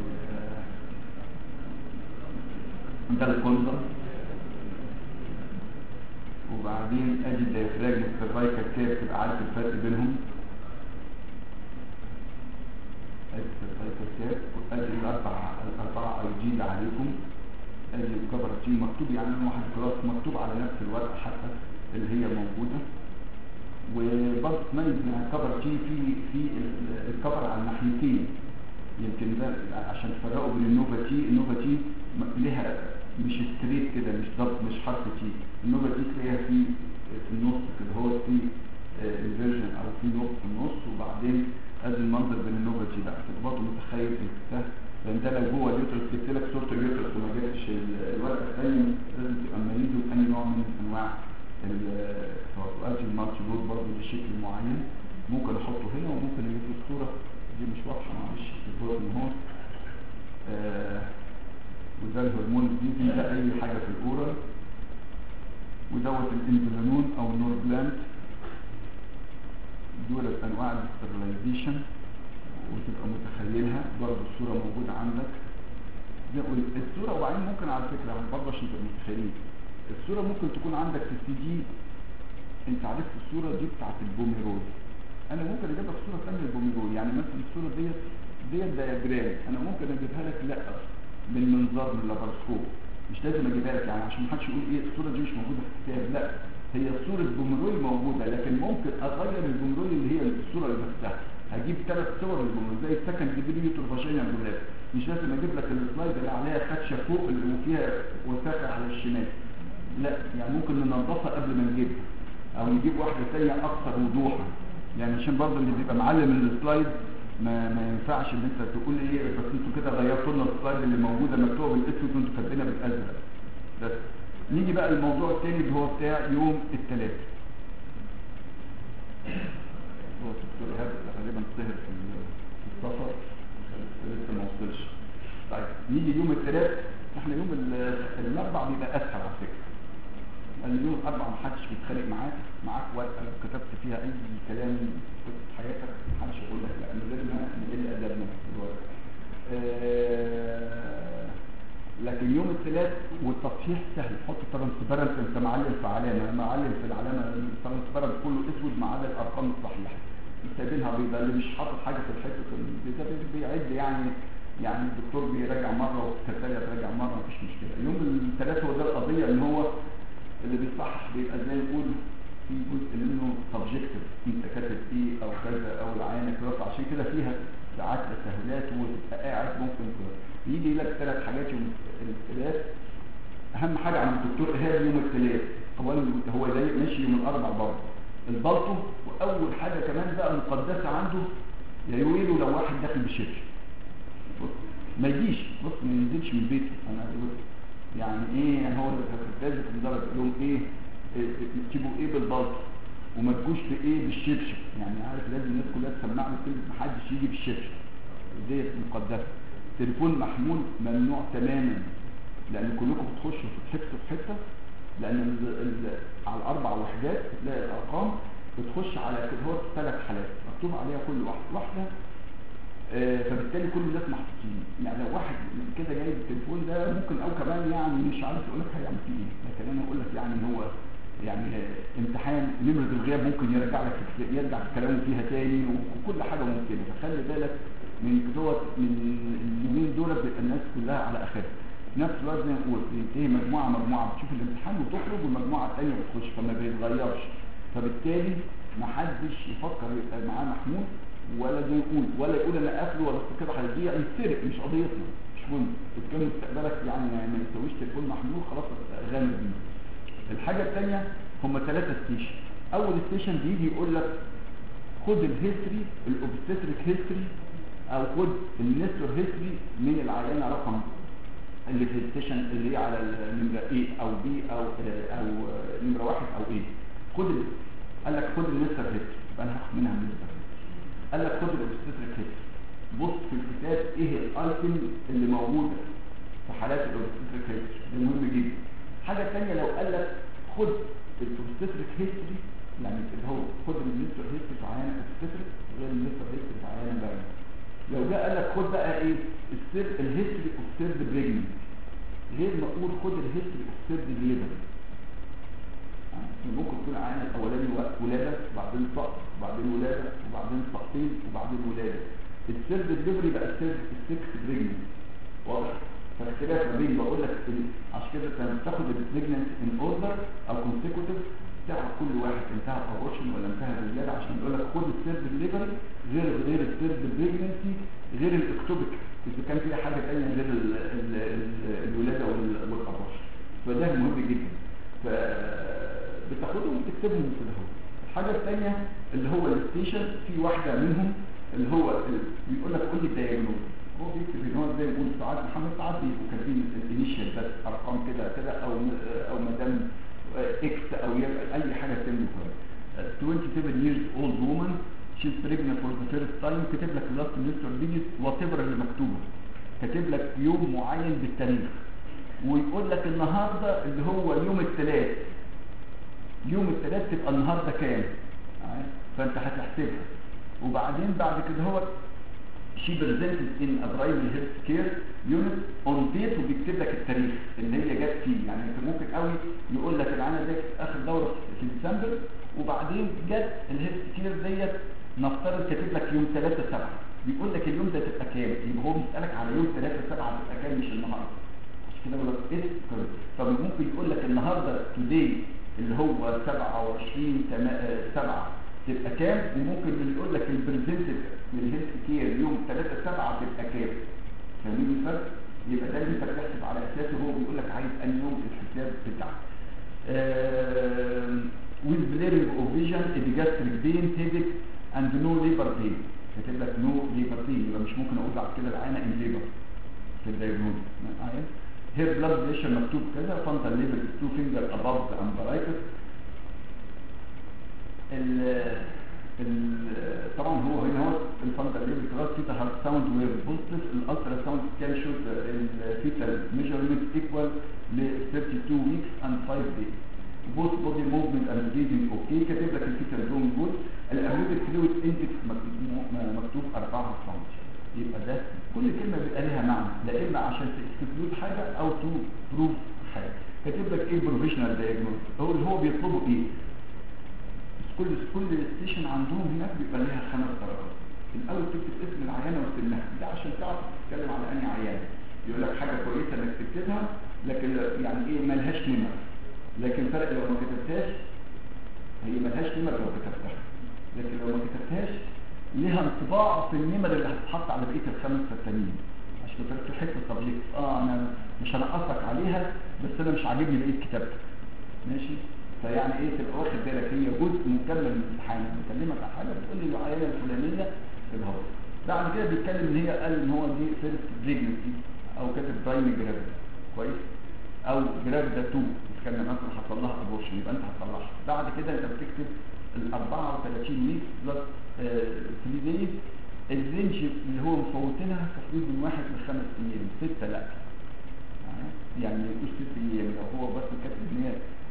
آه، ده الكوندم وبعدين ادي الديافراجم السيرفايكال كاب تبقى عارف الفرق بينهم ادي السيرفايكال كاب وادي الاربع الاربعه اي جي اللي عليكم ادي الكفر تي مكتوب يعني أنا واحد كلاس مكتوب على نفس الورقه حتى اللي هي موجوده وبرضه تميز ان الكفر تي في في ال- الكفر على الناحيتين يمكن ده عشان تفرقوا بين النوفا تي النوفا تي م- لها مش ستريت كده مش ضبط مش حرف تي النوفا تي تلاقيها في في النص كده هو في الفيرجن او في نقطه في النص وبعدين ادي المنظر بين النوفا تي بقى تبقى برضه متخيل ده لان ده لو جوه اليوترس جبت لك صوره اليوترس وما جبتش ال- الورقه الثانيه لازم تبقى مميزه بأي نوع من انواع التوقعات المالتي لود برضه بشكل معين ممكن احطه هنا وممكن اجيب له الصوره دي مش واضحه معلش البروت من هون آه وده الهرمون الجديد ده اي حاجه في الاورال ودوت الانفلانون او النور بلانت دولت انواع الاسترلايزيشن وتبقى متخيلها برضه الصوره موجوده عندك زي ما قلت الصوره وبعدين ممكن على فكره يعني برضه عشان تبقوا متخيلين الصوره ممكن تكون عندك في السي دي انت عرفت الصوره دي بتاعت البوميروي انا ممكن اجيب لك صوره ثانيه للبوميروي يعني مثلا الصوره ديت ديت دياجرام انا ممكن اجيبها لك لا من منظار من اللابرسكوب مش لازم اجيبها لك يعني عشان ما حدش يقول ايه الصوره دي مش موجوده في الكتاب لا هي صوره بوميروي موجوده لكن ممكن اغير البوميروي اللي هي الصوره اللي نفسها هجيب ثلاث صور للبوميروي زي السكند ديجري يوتروفاجينال جولاب مش لازم اجيب لك السلايد اللي عليها خدشه فوق اللي وفيها وثاقه على الشمال لا يعني ممكن ننظفها قبل ما نجيبها او نجيب واحده ثانيه اكثر وضوحا يعني عشان برضه اللي بيبقى معلم السلايد ما ما ينفعش ان انت تقول ايه بس انتوا كده غيرتوا لنا السلايد اللي موجوده مكتوبه بالاسود وانتوا كاتبينها بالازرق بس نيجي بقى الموضوع الثاني اللي هو بتاع يوم الثلاث هو الدكتور ايهاب غالبا سهر في ال- في السفر لسه ما وصلش طيب نيجي يوم الثلاث احنا يوم ال- الاربع بيبقى اسهل على فكره لان يوم الاربع ما حدش بيتخانق معاك معاك ورقه لو كتبت فيها اي كلام في حياتك ما حدش يقول لك لا من غير ما نقل ادبنا في الورقه آه، لكن يوم الثلاث والتصحيح سهل حط ترانسبيرنت انت معلم في علامه معلم في العلامه الترانسبيرنت كله اسود ما عدا الارقام الصحيحه سايبينها بيضاء اللي مش حاطط حاجه في الحته ده بي- بيعد يعني يعني الدكتور بيراجع مره والسكرتاريه تراجع مره مفيش مشكله يوم الثلاث هو ده القضيه ان هو اللي بيصحح بيبقى زي نقول في جزء منه سبجكتيف انت كاتب ايه او كذا او العينه كده عشان كده فيها ساعات تسهيلات وتبقى قاعد ممكن ت- يجي لك ثلاث حاجات يوم الثلاث اهم حاجه عند الدكتور ايهاب يوم الثلاث اولا هو زي ماشي يوم الاربع برضه البلطو واول حاجه كمان بقى مقدسه عنده يا يويله لو واحد داخل بالشبشب بص ما يجيش بص ما ينزلش من بيته انا بص يعني ايه يعني هو لازم في درجه لهم ايه إيه- إيه- تجيبوا ايه بالبلطو وما تجوش بايه بالشبشب يعني عارف لازم الناس كلها تسمع له كلمه محدش يجي بالشبشب ديت مقدسه تليفون محمول ممنوع تماما لان كلكم بتخشوا تتحبسوا في حته لان ال ال على الاربع وحدات تلاقي الارقام بتخش على كده هو ثلاث حالات مكتوب عليها كل واحده واحده آه، فبالتالي كل الناس محطوطين يعني لو واحد كده جاي بالتليفون ده ممكن او كمان يعني مش عارف يقول لك هيعمل فيه ايه لكن انا اقول لك يعني هو يعني آه، امتحان نمرة الغياب ممكن يرجع لك في- يرجع في كلامه فيها تاني وكل حاجة ممكنة فخلي بالك من دوت من اليومين دول بيبقى الناس كلها على اخرها نفس الوقت زي ما نقول بتنتهي مجموعة مجموعة بتشوف الامتحان وتخرج والمجموعة التانية بتخش فما بيتغيرش فبالتالي محدش يفكر يبقى معاه محمود ولا زي يقول ولا يقول انا قافله ولا أصل كده هيضيع يتسرق مش قضيتنا مش مهم كان مستقبلك يعني ما يسويش تليفون محمول خلاص غامر بيه الحاجة الثانية هم ثلاثة ستيشن اول ستيشن بيجي يقول لك خد الهيستوري الاوبستريك هيستوري او خد النستور هيستوري من العيانة رقم اللي في الستيشن اللي هي على النمرة A او B او او نمرة واحد او A خد ال... قال لك خد النستور هيستوري يبقى انا هاخد منها النستور هيستوري قال لك خد الاوبستريك هيستوري بص في الكتاب ايه الايتم اللي موجودة في حالات الاوبستريك هيستوري ده مهم جدا حاجة تانية لو قال لك خد الاوبستريك هيستوري يعني اللي هو خد النستور هيستوري في عيانة اوبستريك غير النستور هيستوري في عيانة باين لو جه قال لك خد بقى ايه السير الهيستوري اوف سيرد بريجننت غير ما اقول خد الهيستوري اوف سيرد ليبر ممكن تكون عين الاولاني وقت ولاده وبعدين سقط وبعدين ولاده وبعدين سقطين وبعدين ولاده السيرد ديليفري بقى السيرد السكس بريجننت واضح فالاختلاف ما بين بقول لك ال- عشان كده انت لما بتاخد البريجننت ان اوردر او كونسيكوتيف تعرف كل واحد انتهى ابورشن ولا انتهى بالولاده عشان يقول لك خد السيرد ديليفري غير غير السيرد بريجننسي غير الاكتوبيك اذا كان فيها حاجه ثانيه غير ال- ال- ال- الولاده وال- والابورشن فده مهم جدا فبتاخدهم وتكتبهم في الهواء الحاجه الثانيه اللي هو الستيشن في واحده منهم اللي هو ال- بيقول لك قول لي الدايجنوز هو بيكتب ان هو زي ما بيقول ساعات محمد ساعات بيبقوا كاتبين الانيشال بس ارقام كده كده او او مدام اكس او ي- اي حاجه تانية كويس 27 years old woman she's pregnant for the first time كاتب لك last semester digit whatever اللي مكتوبه كاتب لك يوم معين بالتاريخ ويقول لك النهارده اللي هو يوم الثلاث يوم الثلاث تبقى النهارده كام عارف؟ فانت هتحسبها وبعدين بعد كده هو she presented in a primary health care unit on date وبيكتب لك التاريخ اللي هي جت فيه يعني انت ممكن قوي يقول لك العينه دي اخر دوره في ديسمبر وبعدين جت الهيلث كير ديت نفترض كاتب لك يوم 3 7 بيقول لك اليوم ده تبقى كام يبقى هو بيسالك على يوم 3 7 تبقى كام مش النهارده عشان كده بقول لك ايه فممكن يقول لك النهارده توداي اللي هو 27 7 تبقى كام وممكن اللي يقول لك البريزنتد للهيلث كير يوم 3 7 تبقى كام فاهمين الفرق يبقى ده اللي انت بتحسب على اساسه هو بيقول لك عايز انهي يوم الحساب بتاعك with blaring of vision epigastric pain headache and no labor pain كاتب لك no labor pain يبقى مش ممكن اقول بعد كده العينه in labor في الدايجنوز هير بلاد بريشر مكتوب كذا فانتال ليفل تو فينجر اباف ذا امبرايتس ال ال طبعا هو هنا هو الفانتال ليفل كلاس فيتا هارت ساوند وير بوزيتيف الالترا ساوند كان شو الفيتال ميجرمنت ايكوال ل 32 ويكس اند 5 دايز بوث بودي موفمنت اند بريدنج اوكي كاتب لك الفيتال زون جود الاميوتيك فلويد اندكس مكتوب 4 سم يبقى ده كل كلمه بيبقى لها معنى لا اما عشان تكسكلود حاجه او تو بروف حاجه كاتب لك ايه بروفيشنال دايجنوز هو اللي هو بيطلبوا ايه كل كل ستيشن عندهم هناك بيبقى لها خمس درجات الاول تكتب اسم العيانه وسنها ده عشان تعرف تتكلم على انهي عيانه يقول لك حاجه كويسه انك تكتبها لكن يعني ايه ملهاش نمر لكن فرق لو ما كتبتهاش هي ملهاش نمر لو كتبتها لكن لو ما كتبتهاش ليها انطباع في النمر اللي هتتحط على بقيه الخمس التانيين عشان كده في حته تبليغ اه انا مش هنقصك عليها بس انا مش عاجبني بقيه كتابتك ماشي فيعني ايه تبقى واخد بالك هي جزء مكمل من الامتحان بكلمك عن حاجه بتقول لي العينه الفلانيه كده اهو بعد كده بيتكلم ان هي قال ان هو دي فيرست بريجنسي او كاتب برايمري جرافيدا كويس او جرافيدا 2 كان مثلا حصل لها ابورشن يبقى انت هتطلعها بعد كده انت بتكتب ال 34 ويك بلس 3 دايز الرينج اللي هو مفوتينها في حدود من واحد لخمس ايام سته لا يعني يقول ست ايام لو هو بس كاتب ان هي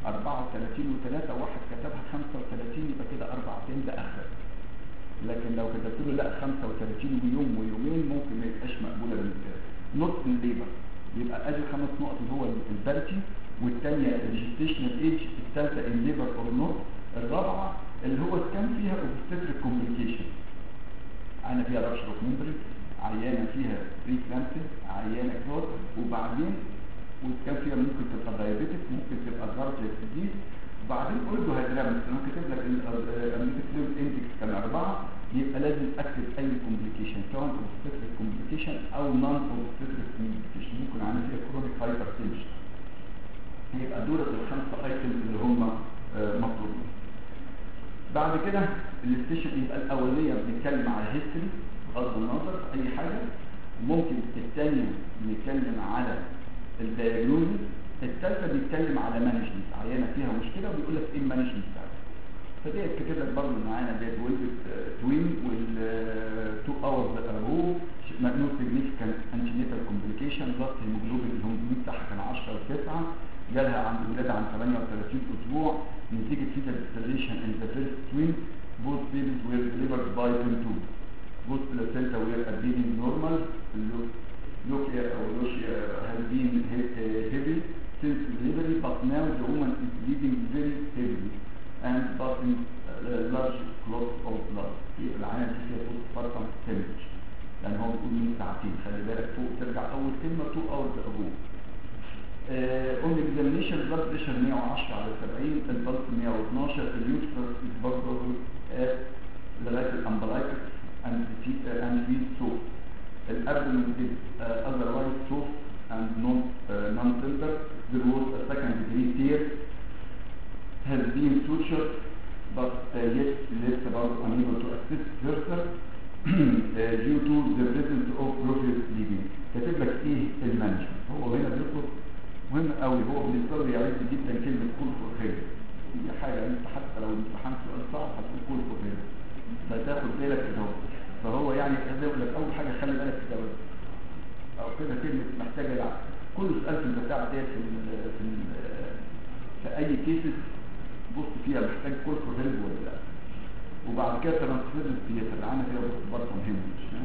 34 و3 واحد كتبها 35 يبقى كده اربعتين ده اخر لكن لو كتبت له لا 35 ويوم ويومين ممكن ما يبقاش مقبوله بالنسبه له نص الليبر يبقى ادي خمس نقط اللي هو البارتي والثانيه الجستيشنال ايج الثالثه الليبر اور نوت الرابعه اللي هو كان فيها اوبستريك كومبليكيشن عيانه فيها رابشر اوف ممبرين عيانه فيها بري كلامسيس عيانه كلوت وبعدين وكان فيها ممكن تبقى دايابيتك ممكن تبقى كاردياك ديزيز وبعدين اولدو هيدرامس انا كاتب لك الامريكان اندكس كان اربعه يبقى لازم اكتب اي كومبليكيشن سواء اوبستريك كومبليكيشن او نون اوبستريك كومبليكيشن ممكن عندي فيها كرونيك هايبر تنشن يبقى دول الخمسه ايتمز اللي هم مطلوبين بعد كده الاستيشن يبقى الاوليه بنتكلم على هيستوري بغض النظر في اي حاجه ممكن الثانيه بنتكلم على الدايجنوزز الثالثه بيتكلم على مانجمنت عيانه فيها مشكله وبيقول لك ايه المانجمنت بتاعها فدي كاتب لك برضه معانا ديت ولدت توين وال 2 اورز اجو نو سيجنيفيكانت انتينيتال كومبليكيشن ضغط هيموجلوبين الهيموجلوبين بتاعها كان 10 و9 جالها عند الولاده عن 38 اسبوع نتيجه فيتال ديستريشن ان ذا فيرست توين بوث بيبيز وير ديليفرد باي بين 2 بوث بلاسينتا وير ابيدنج نورمال Lokia or Lokia has been heavy since delivery, but now the woman is bleeding very heavily and passing uh, large clots of blood. في العيان دي فيها فوق فرطة hemorrhage لأن هو بيقول من ساعتين خلي بالك فوق ترجع أول كلمة 2 hours ago. Uh, on examination blood pressure 110 على 70 البلس 112 اليوترس is برضه at لغاية الأمبلايكس and and feet soft. الابdomen is uh, otherwise soft and non uh, non-tender. There was a second degree tear has been sutured but uh, yet left about unable to assist further uh, due to the presence of profuse bleeding. كاتب لك ايه المانجمنت هو هنا بيطلب مهم قوي هو بالنسبه له يعز جدا كلمه كل خير هي حاجه انت حتى لو امتحنت سؤال صعب هتقول كل خير فتاخد بالك كده فهو يعني زي يقول لك اول حاجه خلي بالك كده او كده كلمه محتاجه لعب كل سؤال في البتاع ديت في ال في ال في اي كيسز بص فيها محتاج كل هيلب ولا لا وبعد كده ترانسفير الثياتر اللي عندنا كده بص برضه مهم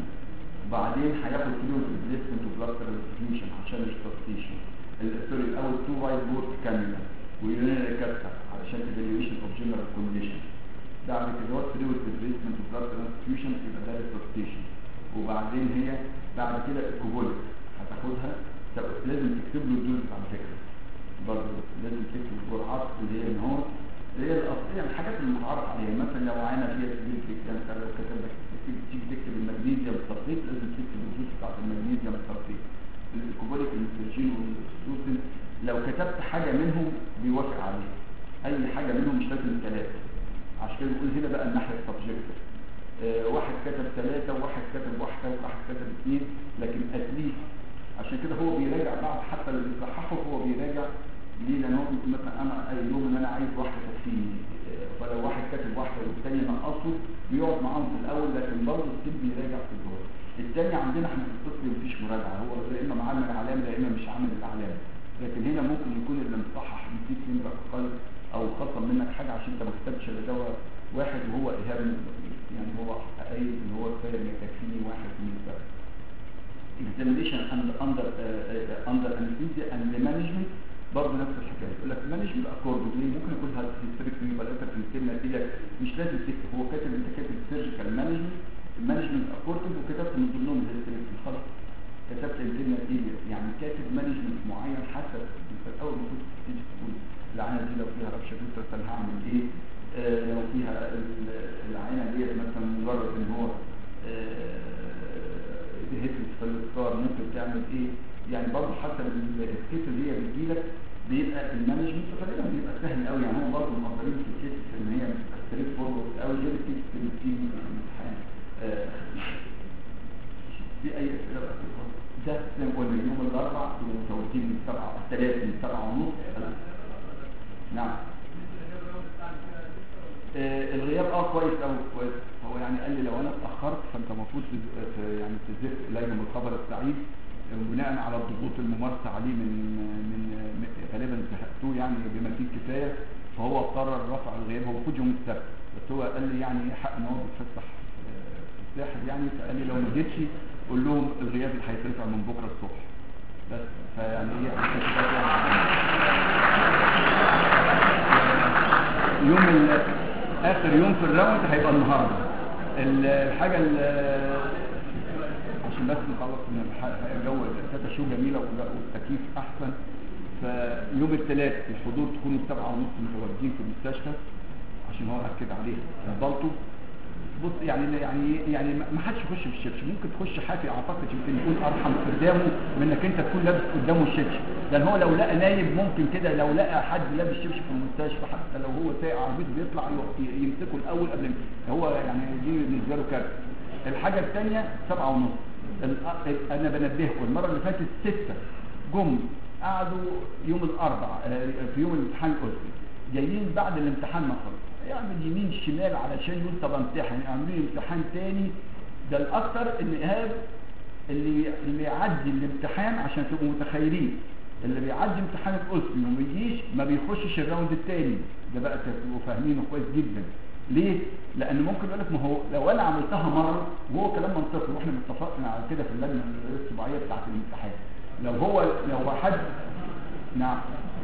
وبعدين هياخد فلوس ريبليسمنت وبلاك ترانسفيوشن عشان السبستيشن سوري الاول تو وايت بورد كامله ويورينري كابتا علشان ايفالويشن اوف جنرال كونديشن بعد كده هو فلويد ريبليسمنت وبلاك ترانسفيوشن يبقى ده السبستيشن وبعدين هي بعد كده الكوبوليك هتاخدها لازم تكتب له الدوز على فكره برضه لازم تكتب الجرعات اللي هي ان هو اللي هي الاصليه الحاجات اللي متعرف عليها مثلا لو عينه فيها سبيل كده لو كتب لك تيجي تكتب المغنيسيوم الصفيت لازم تكتب الدوز بتاعت المغنيسيوم الصفيت الكوبوليك الاستروجين والسوسن لو كتبت حاجه منهم بيوافق عليه اي حاجه منهم مش لازم ثلاثه عشان كده بيقول هنا بقى الناحيه السبجكتيف آه واحد كتب ثلاثه وواحد كتب واحده وواحد كتب اثنين لكن اتليست عشان كده هو بيراجع بعض حتى اللي بيصححه هو بيراجع ليه لان هو بيقول مثلا انا قايل لهم ان انا عايز واحده تكفيني فلو واحد كاتب واحده والثاني نقصه بيقعد معاهم في الاول لكن برضه ستيل بيراجع في الدور الثاني عندنا احنا في الطفل مفيش مراجعه هو يا اما عامل العلامه يا اما مش عامل العلامه لكن هنا ممكن يكون اللي مصحح يديك نمره اقل او خصم منك حاجه عشان انت ما كتبتش الا دواء واحد وهو ايهاب يعني هو قايل ان هو كفايه ان يكفيني واحد من السبب examination and under uh, uh, under anesthesia and the management برضه نفس الحكايه يقول لك مانجمنت اكورد ليه ممكن يكون هيستريكتومي ولا انت في الكلمه دي مش لازم تكتب هو كاتب انت كاتب سيرجيكال مانجمنت المانجمنت اكورد وكتبت من ضمنهم الهيستريكتومي خلاص كتبت الكلمه دي يعني كاتب مانجمنت معين حسب انت الاول المفروض تيجي تقول العينه دي لو فيها ربشه فيترس انا هعمل ايه آه لو فيها العينه ديت مثلا مجرد ان هو دي هيترس في الاسكار ممكن تعمل ايه يعني برضه حتى الكيس اللي هي بتجيلك بيبقى المانجمنت غالبا بيبقى سهل قوي يعني هم برضه مقدرين في الكيس ان هي ستريت فورورد قوي غير الكيس اللي بتيجي في الامتحان في اي اسئله بقى ده زي ما قلنا يوم الاربع متوجهين من سبعه الثلاث من سبعه ونص نعم آه الغياب اه كويس قوي كويس هو يعني قال لي لو انا اتاخرت فانت المفروض يعني تزف اليهم الخبر السعيد بناء على الضغوط الممارسه عليه من من من- غالبا زهقتوه يعني بما فيه الكفايه فهو قرر رفع الغياب هو المفروض يوم السبت بس هو قال لي يعني حق ان هو بيتفسح آه، في الساحل يعني فقال لي لو ما جيتش قول لهم الغياب اللي هيترفع من بكره الصبح بس فيعني ايه عشان كده يعني يوم ال- اخر يوم في الراوند هيبقى النهارده ال- الحاجه ال- عشان بس نخلص من الح- الجو الثلاثة شهور جميلة وال- والتكييف أحسن فيوم الثلاث الحضور تكونوا سبعة ونص متواجدين في المستشفى عشان هو أكد عليها البلطو بص يعني يعني يعني ما حدش يخش بالشبشب ممكن تخش حافي اعتقد يمكن يكون ارحم قدامه من انك انت تكون لابس قدامه الشبشب لان هو لو لقى نايم ممكن كده لو لقى حد لابس شبشب في المستشفى حتى لو هو سايق عربيته بيطلع ي- يمسكه الاول قبل ما- هو يعني دي بالنسبه له كارثه الحاجه الثانيه سبعة ونص ال- انا بنبهكم المره اللي فاتت ستة جم قعدوا يوم الاربعاء آه، في يوم الامتحان الاسبوعي جايين بعد الامتحان ما خلص يعمل يمين شمال علشان يقول طب امتحن يعملوا لي امتحان تاني ده الاكثر ان ايهاب اللي اللي يعدي الامتحان عشان تبقوا متخيلين اللي بيعدي امتحان الاسبوعي وما يجيش ما بيخشش الراوند التاني ده بقى تبقوا فاهمينه كويس جدا ليه؟ لان ممكن يقول لك ما هو لو انا عملتها مره وهو كلام منطقي واحنا اتفقنا على كده في اللجنه الاسبوعيه بتاعت الامتحان لو هو لو حد نعم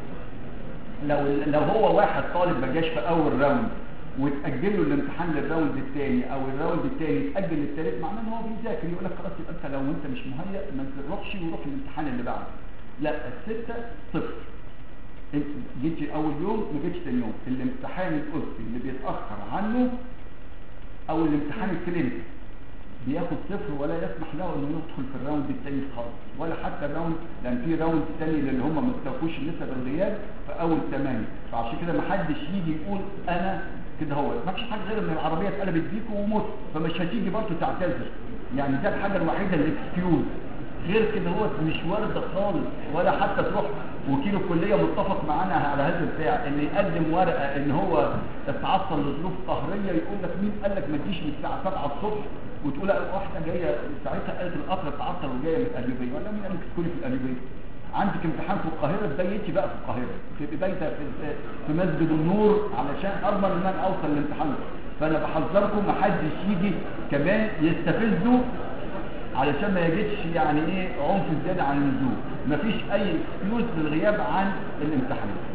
لو لو هو واحد طالب ما جاش في اول راوند وتاجل له الامتحان للراوند الثاني او الراوند الثاني يتاجل للثالث معناه ان هو بيذاكر يقول لك خلاص يبقى انت لو انت مش مهيئ ما تروحش وروح الامتحان اللي بعده لا السته صفر انت جيتش اول يوم ما جيتش ثاني يوم الامتحان الاسري اللي بيتاخر عنه او الامتحان الكلينيكي بياخد صفر ولا يسمح له انه يدخل في الراوند الثاني خالص ولا حتى الراوند لان في راوند ثاني اللي هم ما استوفوش نسب الغياب في اول ثمانيه فعشان كده ما حدش يجي يقول انا كده هو ما فيش حاجه غير ان العربيه اتقلبت بيك ومت فمش هتيجي برضه تعتذر يعني ده الحاجه الوحيده اللي اكسكيوز غير كده هو مش وارده خالص ولا حتى تروح وكيل الكليه متفق معانا على هذا البتاع ان يقدم ورقه ان هو اتعطل لظروف قهريه يقول لك مين قال لك ما تجيش من الساعه 7 الصبح وتقول لا واحده جايه ساعتها قالت القطر اتعطل وجايه من القليوبيه ولا مين قال لك تسكني في القليوبيه عندك امتحان في القاهره تبيتي بقى في القاهره تبقي بايته في في مسجد النور علشان اضمن ان انا اوصل للامتحان فانا بحذركم ما حدش يجي كمان يستفزه علشان ما يجدش يعني ايه عنف زياده عن اللزوم مفيش اي اكسكيوز للغياب عن الامتحانات